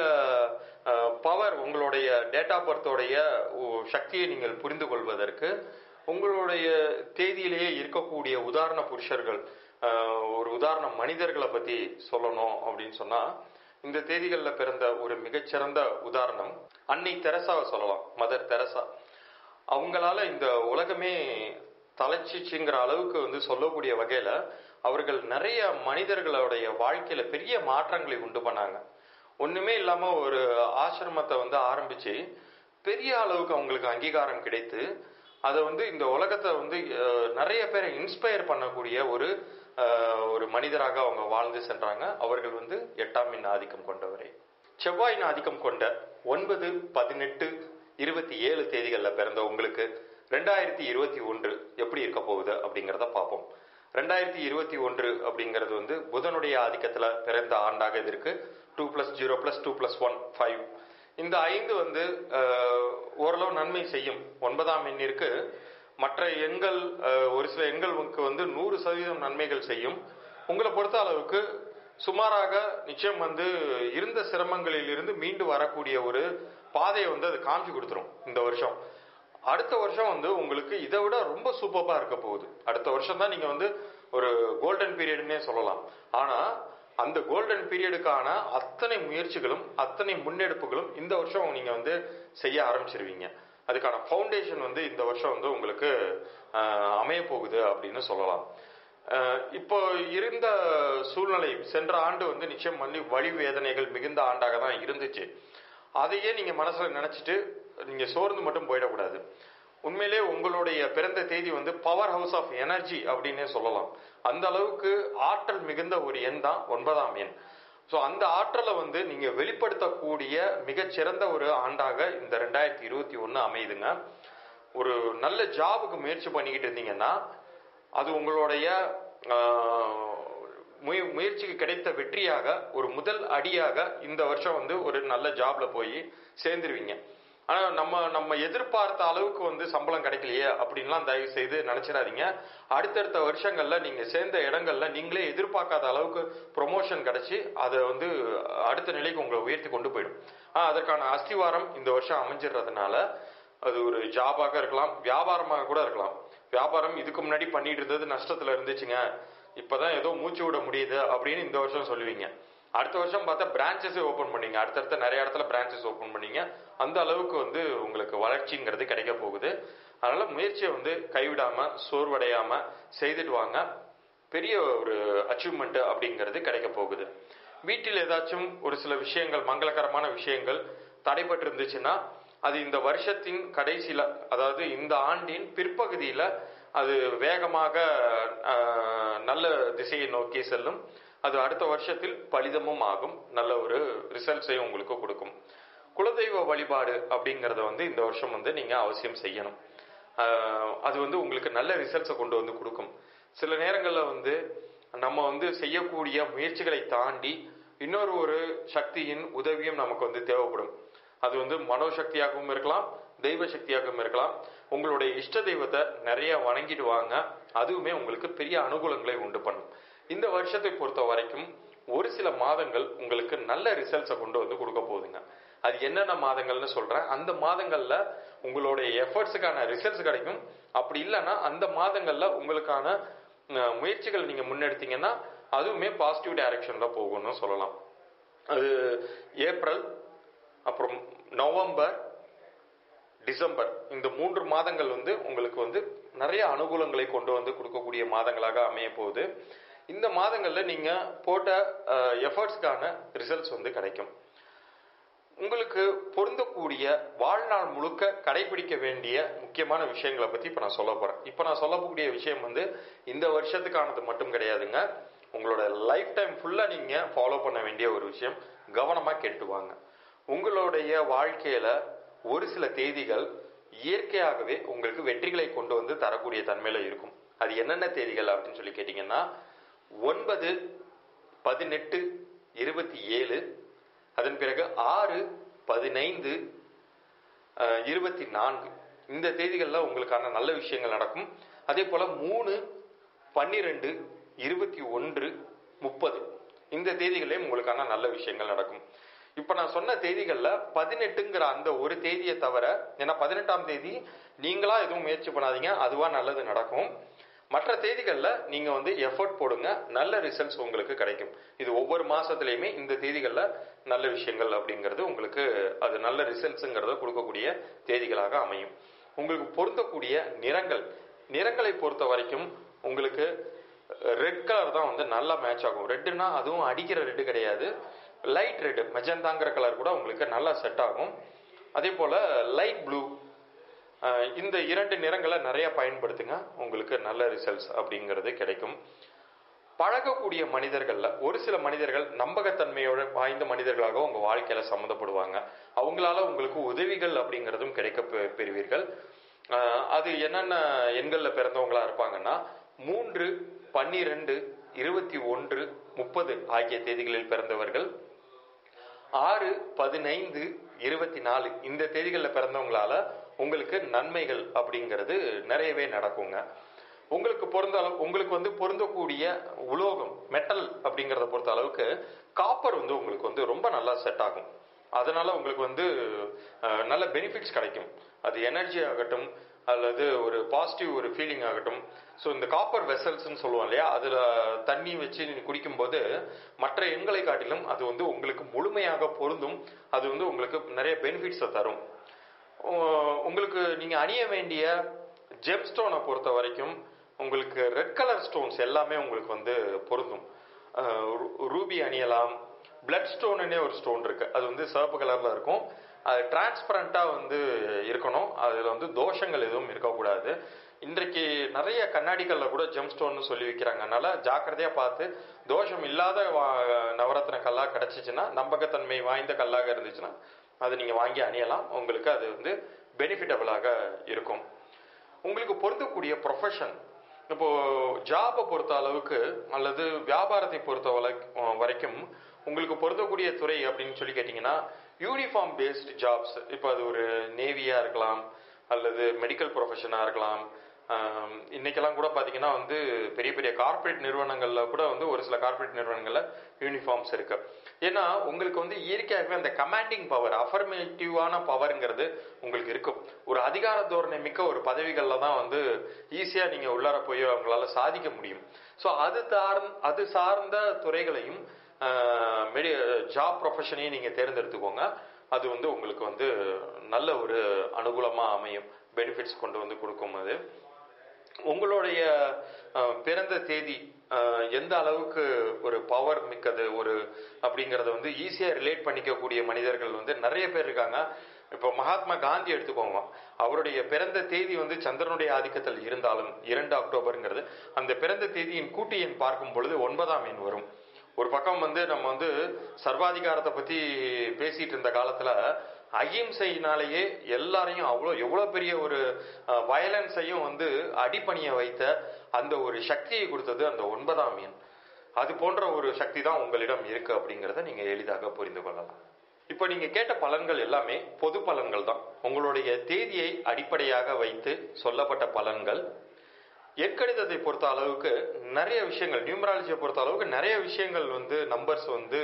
பவர் உங்களுடைய டேட் ஆஃப் பர்த்தோடைய சக்தியை நீங்கள் புரிந்து கொள்வதற்கு உங்களுடைய தேதியிலேயே இருக்கக்கூடிய உதாரண புருஷர்கள் அஹ், ஒரு உதாரண மனிதர்களை பத்தி சொல்லணும் அப்படின்னு சொன்னா இந்த தேதிகளில் பிறந்த ஒரு மிகச்சிறந்த உதாரணம் அன்னை தெரசாவை சொல்லலாம் மதர் தெரசா அவங்களால இந்த உலகமே தலைச்சிச்சுங்கிற அளவுக்கு வந்து சொல்லக்கூடிய வகையில அவர்கள் நிறைய மனிதர்களுடைய வாழ்க்கையில பெரிய மாற்றங்களை உண்டு பண்ணாங்க ஒண்ணுமே இல்லாம ஒரு ஆசிரமத்தை வந்து ஆரம்பிச்சு பெரிய அளவுக்கு அவங்களுக்கு அங்கீகாரம் கிடைத்து அதை வந்து இந்த உலகத்தை வந்து அஹ், நிறைய பேரை இன்ஸ்பயர் பண்ணக்கூடிய ஒரு அஹ், ஒரு மனிதராக அவங்க வாழ்ந்து சென்றாங்க அவர்கள் வந்து எட்டாம் எண் ஆதிக்கம் கொண்டவரே செவ்வாயின் ஆதிக்கம் கொண்ட ஒன்பது பதினெட்டு இருபத்தி ஏழு தேதிகளில் பிறந்த உங்களுக்கு ரெண்டாயிரத்தி இருபத்தி ஒன்று எப்படி இருக்க போகுது அப்படிங்கிறத பார்ப்போம் ரெண்டாயிரத்தி இருபத்தி ஒன்று அப்படிங்கிறது வந்து புதனுடைய ஆதிக்கத்துல பிறந்த ஆண்டாக இது இருக்கு two plus zero plus two plus one five இந்த ஐந்து வந்து அஹ், ஓரளவு நன்மை செய்யும் ஒன்பதாம் எண்ணிற்கு மற்ற எண்கள் அஹ், ஒரு சில எண்களுக்கு வந்து நூறு சதவீதம் நன்மைகள் செய்யும் உங்களை பொறுத்த அளவுக்கு சுமாராக நிச்சயம் வந்து இருந்த சிரமங்களில் இருந்து மீண்டு வரக்கூடிய ஒரு பாதையை வந்து அது காமிச்சு கொடுத்துரும் இந்த வருஷம் அடுத்த வருஷம் வந்து உங்களுக்கு இதை விட ரொம்ப சூப்பரா இருக்க போகுது அடுத்த வருஷம் தான் நீங்க வந்து ஒரு கோல்டன் பீரியட்னே சொல்லலாம் ஆனா அந்த கோல்டன் பீரியடுக்கான அத்தனை முயற்சிகளும் அத்தனை முன்னெடுப்புகளும் இந்த வருஷம் நீங்க வந்து செய்ய ஆரம்பிச்சிருவீங்க அதுக்கான ஃபவுண்டேஷன் வந்து இந்த வருஷம் வந்து உங்களுக்கு ஆஹ், அமைய போகுது அப்படின்னு சொல்லலாம் அஹ் இப்போ இருந்த சூழ்நிலை சென்ற ஆண்டு வந்து நிச்சயம் வலி வழி வேதனைகள் மிகுந்த ஆண்டாக தான் இருந்துச்சு அதையே நீங்க மனசுல நினைச்சிட்டு நீங்க சோர்ந்து மட்டும் போயிடக்கூடாது உண்மையிலே உங்களுடைய பிறந்த தேதி வந்து பவர் ஹவுஸ் ஆஃப் எனர்ஜி அப்படின்னே சொல்லலாம் அந்த அளவுக்கு ஆற்றல் மிகுந்த ஒரு எண் தான் ஒன்பதாம் எண் ஸோ அந்த ஆற்றலை வந்து நீங்க வெளிப்படுத்தக்கூடிய மிகச்சிறந்த ஒரு ஆண்டாக இந்த ரெண்டாயிரத்தி இருபத்தி ஒன்று அமையுதுங்க ஒரு நல்ல ஜாபுக்கு முயற்சி பண்ணிக்கிட்டு இருந்தீங்கன்னா அது உங்களுடைய ஆஹ், முய- முயற்சிக்கு கிடைத்த வெற்றியாக ஒரு முதல் அடியாக இந்த வருஷம் வந்து ஒரு நல்ல ஜாப்ல போய் சேர்ந்துருவீங்க ஆனா நம்ம நம்ம எதிர்பார்த்த அளவுக்கு வந்து சம்பளம் கிடைக்கலையே அப்படின்லாம் தயவு செய்து நினைச்சிடாதீங்க அடுத்தடுத்த வருஷங்கள்ல நீங்க சேர்ந்த இடங்கள்ல நீங்களே எதிர்பார்க்காத அளவுக்கு ப்ரொமோஷன் கிடைச்சி அதை வந்து அடுத்த நிலைக்கு உங்களை உயர்த்தி கொண்டு போயிடும் ஆஹ் அதற்கான அஸ்திவாரம் இந்த வருஷம் அமைஞ்சிடுறதுனால அது ஒரு ஜாபாக இருக்கலாம் வியாபாரமாக கூட இருக்கலாம் வியாபாரம் இதுக்கு முன்னாடி பண்ணிட்டு இருந்தது நஷ்டத்துல இருந்துச்சுங்க இப்பதான் ஏதோ மூச்சு விட முடியுது அப்படின்னு இந்த வருஷம் சொல்லுவீங்க அடுத்த வருஷம் பார்த்தா பிரான்ச்சஸே ஓபன் பண்ணீங்க அடுத்தடுத்த நிறைய இடத்துல பிரான்ச்சஸ் ஓபன் பண்ணீங்க அந்த அளவுக்கு வந்து உங்களுக்கு வளர்ச்சிங்கிறது கிடைக்க போகுது அதனால முயற்சியை வந்து கைவிடாம சோர்வடையாம செய்துட்டு வாங்க பெரிய ஒரு அச்சீவ்மெண்ட் அப்படிங்கிறது கிடைக்க போகுது வீட்டில் ஏதாச்சும் ஒரு சில விஷயங்கள் மங்களகரமான விஷயங்கள் தடைபட்டு இருந்துச்சுன்னா அது இந்த வருஷத்தின் கடைசியில அதாவது இந்த ஆண்டின் பிற்பகுதியில அது வேகமாக ஆஹ், நல்ல திசையை நோக்கி செல்லும் அது அடுத்த வருஷத்தில் பலிதமும் ஆகும் நல்ல ஒரு ரிசல்ட்ஸையும் உங்களுக்கு கொடுக்கும் குலதெய்வ வழிபாடு அப்படிங்கறத வந்து இந்த வருஷம் வந்து நீங்க அவசியம் செய்யணும் ஆஹ் அது வந்து உங்களுக்கு நல்ல ரிசல்ட்ஸை கொண்டு வந்து கொடுக்கும் சில நேரங்கள்ல வந்து நம்ம வந்து செய்யக்கூடிய முயற்சிகளை தாண்டி இன்னொரு ஒரு சக்தியின் உதவியும் நமக்கு வந்து தேவைப்படும் அது வந்து மனோசக்தியாகவும் இருக்கலாம் தெய்வ சக்தியாகவும் இருக்கலாம் உங்களுடைய இஷ்ட தெய்வத்தை நிறைய வணங்கிட்டு வாங்க அதுவுமே உங்களுக்கு பெரிய அனுகூலங்களை உண்டு பண்ணும் இந்த வருஷத்தை பொறுத்த வரைக்கும் ஒரு சில மாதங்கள் உங்களுக்கு நல்ல ரிசல்ட்ஸை கொண்டு வந்து கொடுக்க போகுதுங்க அது என்னென்ன மாதங்கள்னு சொல்றேன் அந்த மாதங்கள்ல உங்களுடைய எஃபர்ட்ஸுக்கான ரிசல்ட்ஸ் கிடைக்கும் அப்படி இல்லைன்னா அந்த மாதங்கள்ல உங்களுக்கான அஹ், முயற்சிகள் நீங்க முன்னெடுத்தீங்கன்னா அதுவுமே பாசிட்டிவ் டைரக்ஷன்ல போகும்னு சொல்லலாம் அது ஏப்ரல் அப்புறம் நவம்பர் டிசம்பர் இந்த மூன்று மாதங்கள் வந்து உங்களுக்கு வந்து நிறைய அனுகூலங்களை கொண்டு வந்து கொடுக்கக்கூடிய மாதங்களாக அமைய போகுது இந்த மாதங்கள்ல நீங்க போட்ட எஃபர்ட்ஸ்க்கான ரிசல்ட்ஸ் வந்து கிடைக்கும் உங்களுக்கு பொருந்தக்கூடிய வாழ்நாள் முழுக்க கடைபிடிக்க வேண்டிய முக்கியமான விஷயங்களை பத்தி இப்ப நான் சொல்ல போறேன் இப்ப நான் சொல்லக்கூடிய விஷயம் வந்து இந்த வருஷத்துக்கானது மட்டும் கிடையாதுங்க உங்களோட லைஃப் டைம் ஃபுல்லா நீங்க ஃபாலோ பண்ண வேண்டிய ஒரு விஷயம் கவனமா கேட்டு வாங்க உங்களுடைய வாழ்க்கையில ஒரு சில தேதிகள் இயற்கையாகவே உங்களுக்கு வெற்றிகளை கொண்டு வந்து தரக்கூடிய தன்மையில இருக்கும் அது என்னென்ன தேதிகள் அப்படின்னு சொல்லி கேட்டீங்கன்னா ஒன்பது பதினெட்டு இருபத்தி ஏழு அதன் பிறகு ஆறு பதினைந்து அஹ், இருபத்தி நான்கு இந்த தேதிகளில் உங்களுக்கான நல்ல விஷயங்கள் நடக்கும் அதே போல மூணு பன்னிரெண்டு இருபத்தி ஒன்று முப்பது இந்த தேதிகளிலும் உங்களுக்கான நல்ல விஷயங்கள் நடக்கும் இப்ப நான் சொன்ன தேதிகள்ல பதினெட்டுங்கிற அந்த ஒரு தேதியை தவிர ஏன்னா பதினெட்டாம் தேதி நீங்களா எதுவும் முயற்சி பண்ணாதீங்க அதுவா நல்லது நடக்கும் மற்ற தேதிகள்ல நீங்க வந்து எஃபர்ட் போடுங்க நல்ல ரிசல்ட்ஸ் உங்களுக்கு கிடைக்கும் இது ஒவ்வொரு மாசத்துலயுமே இந்த தேதிகள்ல நல்ல விஷயங்கள் அப்படிங்கிறது உங்களுக்கு அது நல்ல ரிசல்ட்ஸுங்கிறத கொடுக்கக்கூடிய தேதிகளாக அமையும் உங்களுக்கு பொருந்தக்கூடிய நிறங்கள் நிறங்களை பொறுத்த வரைக்கும் உங்களுக்கு ரெட் கலர் தான் வந்து நல்லா மேட்ச் ஆகும் ரெட்டுனா அதுவும் அடிக்கிற ரெட்டு கிடையாது லைட் ரெட் மெஜந்தாங்கிற கலர் கூட உங்களுக்கு நல்லா செட் ஆகும் அதே போல லைட் ப்ளூ இந்த இரண்டு நிறங்களை நிறைய பயன்படுத்துங்க உங்களுக்கு நல்ல ரிசல்ட்ஸ் அப்படிங்கிறது கிடைக்கும் பழகக்கூடிய மனிதர்கள்ல ஒரு சில மனிதர்கள் நம்பகத்தன்மையோட வாய்ந்த மனிதர்களாக உங்க வாழ்க்கையில சம்மந்தப்படுவாங்க அவங்களால உங்களுக்கு உதவிகள் அப்படிங்கிறதும் கிடைக்க பெ- பெறுவீர்கள் ஆஹ் அது என்னென்ன எண்கள்ல பிறந்தவங்களா இருப்பாங்கன்னா மூன்று பன்னிரெண்டு இருபத்தி ஒன்று முப்பது ஆகிய தேதிகளில் பிறந்தவர்கள் ஆறு பதினைந்து இருபத்தி நாலு இந்த தேதிகளில் பிறந்தவங்களால உங்களுக்கு நன்மைகள் அப்படிங்கிறது நிறையவே நடக்குங்க உங்களுக்கு பொருந்த அளவு உங்களுக்கு வந்து பொருந்தக்கூடிய உலோகம் மெட்டல் அப்படிங்கிறத பொறுத்த அளவுக்கு காப்பர் வந்து உங்களுக்கு வந்து ரொம்ப நல்லா செட் ஆகும் அதனால உங்களுக்கு வந்து அஹ், நல்ல பெனிஃபிட்ஸ் கிடைக்கும் அது எனர்ஜி ஆகட்டும் அல்லது ஒரு பாசிட்டிவ் ஒரு ஃபீலிங் ஆகட்டும் ஸோ இந்த காப்பர் வெசல்ஸ்ன்னு சொல்லுவோம் இல்லையா அதில் தண்ணி வச்சு நீங்க குடிக்கும்போது மற்ற எண்களை காட்டிலும் அது வந்து உங்களுக்கு முழுமையாக பொருந்தும் அது வந்து உங்களுக்கு நிறைய பெனிஃபிட்ஸை தரும் உ- உங்களுக்கு நீங்க அணிய வேண்டிய ஜெம் ஸ்டோனை பொறுத்த வரைக்கும் உங்களுக்கு ரெட் கலர் ஸ்டோன்ஸ் எல்லாமே உங்களுக்கு வந்து பொருந்தும் ரூபி அணியலாம் பிளட் ஸ்டோனுன்னே ஒரு ஸ்டோன் இருக்கு அது வந்து சிவப்பு கலர்ல இருக்கும் அது டிரான்ஸ்பரண்டா வந்து இருக்கணும் அதுல வந்து தோஷங்கள் எதுவும் இருக்கக்கூடாது இன்றைக்கு நிறைய கண்ணாடிகள்ல கூட ஜெம் ஸ்டோன்னு சொல்லி விற்கிறாங்க அதனால ஜாக்கிரதையா பார்த்து தோஷம் இல்லாத வா- நவரத்ன கல்லா கிடைச்சிச்சுன்னா நம்பகத்தன்மை வாய்ந்த கல்லாக இருந்துச்சுன்னா அது நீங்க வாங்கி அணியலாம் உங்களுக்கு அது வந்து பெனிஃபிட்டபிளாக இருக்கும் உங்களுக்கு பொருந்தக்கூடிய ப்ரொஃபஷன் இப்போ ஜாபை பொறுத்த அளவுக்கு அல்லது வியாபாரத்தை பொறுத்த வலை- வரைக்கும் உங்களுக்கு பொருந்தக்கூடிய துறை அப்படின்னு சொல்லி கேட்டிங்கன்னா யூனிஃபார்ம் பேஸ்டு ஜாப்ஸ் இப்போ அது ஒரு நேவியா இருக்கலாம் அல்லது மெடிக்கல் ப்ரொஃபஷனாக இருக்கலாம் ஆம், இன்னைக்கெல்லாம் கூட பார்த்தீங்கன்னா வந்து பெரிய பெரிய கார்ப்பரேட் நிறுவனங்கள்ல கூட வந்து ஒரு சில கார்ப்பரேட் நிறுவனங்கள்ல யூனிஃபார்ம்ஸ் இருக்கு ஏன்னா உங்களுக்கு வந்து இயற்கையாகவே அந்த கமாண்டிங் பவர் அஃபர்மேட்டிவான பவர்ங்கிறது உங்களுக்கு இருக்கும் ஒரு அதிகார தோரணை மிக்க ஒரு பதவிகள்ல தான் வந்து ஈஸியா நீங்க உள்ளார போய் அவங்களால சாதிக்க முடியும் ஸோ அது சார்ந்த அது சார்ந்த துறைகளையும் ஜாப் ப்ரொஃபஷனையும் நீங்க தேர்ந்தெடுத்துக்கோங்க அது வந்து உங்களுக்கு வந்து நல்ல ஒரு அனுகூலமா அமையும் பெனிஃபிட்ஸ் கொண்டு வந்து கொடுக்கும் அது உங்களுடைய அஹ், பிறந்த தேதி அஹ், எந்த அளவுக்கு ஒரு பவர் மிக்கது ஒரு அப்படிங்கறத வந்து ஈஸியா ரிலேட் பண்ணிக்கக்கூடிய மனிதர்கள் வந்து நிறைய பேர் இருக்காங்க இப்போ மகாத்மா காந்தி எடுத்துக்கோங்க அவருடைய பிறந்த தேதி வந்து சந்திரனுடைய ஆதிக்கத்தில் இருந்தாலும் இரண்டு அக்டோபர்ங்கிறது அந்த பிறந்த தேதியின் கூட்டு எண் பார்க்கும் பொழுது ஒன்பதாம் எண் வரும் ஒரு பக்கம் வந்து நம்ம வந்து சர்வாதிகாரத்தை பத்தி பேசிட்டு இருந்த காலத்துல அகிம்சையினாலேயே எல்லாரையும் அவ்வளோ எவ்வளோ பெரிய ஒரு வயலன்ஸையும் வந்து அடிப்பணிய வைத்த அந்த ஒரு சக்தியை கொடுத்தது அந்த ஒன்பதாம் எண் அது போன்ற ஒரு சக்தி தான் உங்களிடம் இருக்கு அப்படிங்கிறத நீங்க எளிதாக புரிந்து கொள்ளலாம் இப்போ நீங்க கேட்ட பலன்கள் எல்லாமே பொது பலன்கள் தான் உங்களுடைய தேதியை அடிப்படையாக வைத்து சொல்லப்பட்ட பலன்கள் எற்கணிதத்தை பொறுத்த அளவுக்கு நிறைய விஷயங்கள் நியூமராலஜியை பொறுத்த அளவுக்கு நிறைய விஷயங்கள் வந்து நம்பர்ஸ் வந்து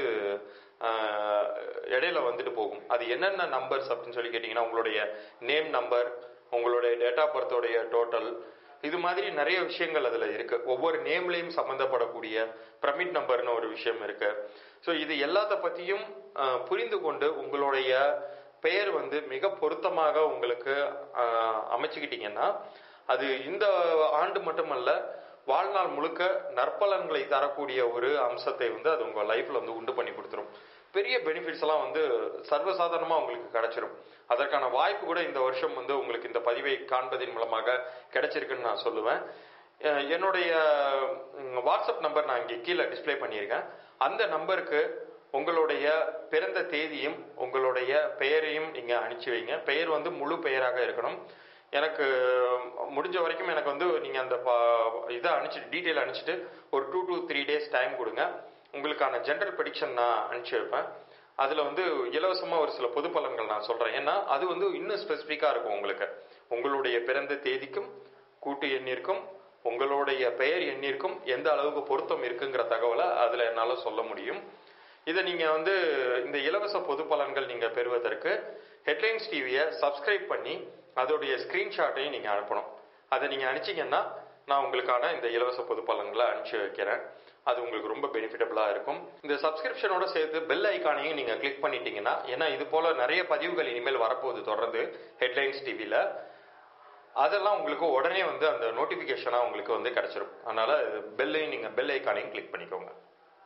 ஆஹ், இடையில வந்துட்டு போகும் அது என்னென்ன நம்பர்ஸ் அப்படின்னு சொல்லி கேட்டிங்கன்னா உங்களுடைய நேம் நம்பர் உங்களுடைய டேட் ஆஃப் பர்த்தோடைய டோட்டல் இது மாதிரி நிறைய விஷயங்கள் அதில் இருக்கு ஒவ்வொரு நேம்லையும் சம்மந்தப்படக்கூடிய பிரமிட் நம்பர்னு ஒரு விஷயம் இருக்கு ஸோ இது எல்லாத்த பற்றியும் ஆஹ், புரிந்து கொண்டு உங்களுடைய பெயர் வந்து மிக பொருத்தமாக உங்களுக்கு ஆஹ், அமைச்சுக்கிட்டீங்கன்னா அது இந்த ஆண்டு மட்டுமல்ல வாழ்நாள் முழுக்க நற்பலன்களை தரக்கூடிய ஒரு அம்சத்தை வந்து அது உங்க லைஃப்ல வந்து உண்டு பண்ணி கொடுத்துரும் பெரிய பெனிஃபிட்ஸ் எல்லாம் வந்து சர்வசாதாரணமா உங்களுக்கு கிடைச்சிரும் அதற்கான வாய்ப்பு கூட இந்த வருஷம் வந்து உங்களுக்கு இந்த பதிவை காண்பதின் மூலமாக கிடைச்சிருக்குன்னு நான் சொல்லுவேன் அஹ் என்னுடைய ம், வாட்ஸ்அப் நம்பர் நான் இங்கே கீழே டிஸ்ப்ளே பண்ணியிருக்கேன் அந்த நம்பருக்கு உங்களுடைய பிறந்த தேதியும் உங்களுடைய பெயரையும் நீங்க அனுப்பிச்சு வைங்க பெயர் வந்து முழு பெயராக இருக்கணும் எனக்கு முடிஞ்ச வரைக்கும் எனக்கு வந்து நீங்க அந்த ப- இதை அனுப்பிச்சிட்டு டீட்டெயில் அனுப்பிச்சிட்டு ஒரு two to three days time கொடுங்க உங்களுக்கான ஜென்ரல் ப்ரெடிக்ஷன் நான் அனுப்பிச்சு வைப்பேன் அதுல வந்து இலவசமா ஒரு சில பொது பலன்கள் நான் சொல்றேன் ஏன்னா அது வந்து இன்னும் ஸ்பெசிஃபிக்கா இருக்கும் உங்களுக்கு உங்களுடைய பிறந்த தேதிக்கும் கூட்டு எண்ணிற்கும் உங்களுடைய பெயர் எண்ணிற்கும் எந்த அளவுக்கு பொருத்தம் இருக்குங்கிற தகவலை அதுல என்னால சொல்ல முடியும் இதை நீங்க வந்து இந்த இலவச பொது பலன்கள் நீங்க பெறுவதற்கு ஹெட்லைன்ஸ் டிவியை சப்ஸ்கிரைப் பண்ணி அதோடைய ஸ்கிரீன்ஷாட்டையும் நீங்க அனுப்பணும் அதை நீங்க அனுப்பிச்சீங்கன்னா நான் உங்களுக்கான இந்த இலவச பொது பலன்களை அனுப்பிச்சு வைக்கிறேன் அது உங்களுக்கு ரொம்ப பெனிஃபிட்டபிளா இருக்கும் இந்த சப்ஸ்கிரிப்ஷனோட சேர்த்து பெல் ஐக்கானையும் நீங்க கிளிக் பண்ணிட்டீங்கன்னா ஏன்னா இது போல நிறைய பதிவுகள் இனிமேல் வரப்போகுது தொடர்ந்து ஹெட்லைன்ஸ் டிவியில அதெல்லாம் உங்களுக்கு உடனே வந்து அந்த நோட்டிபிகேஷனா உங்களுக்கு வந்து கிடைச்சிரும் அதனால பெல்லையும் நீங்க பெல் ஐக்கானையும் கிளிக் பண்ணிக்கோங்க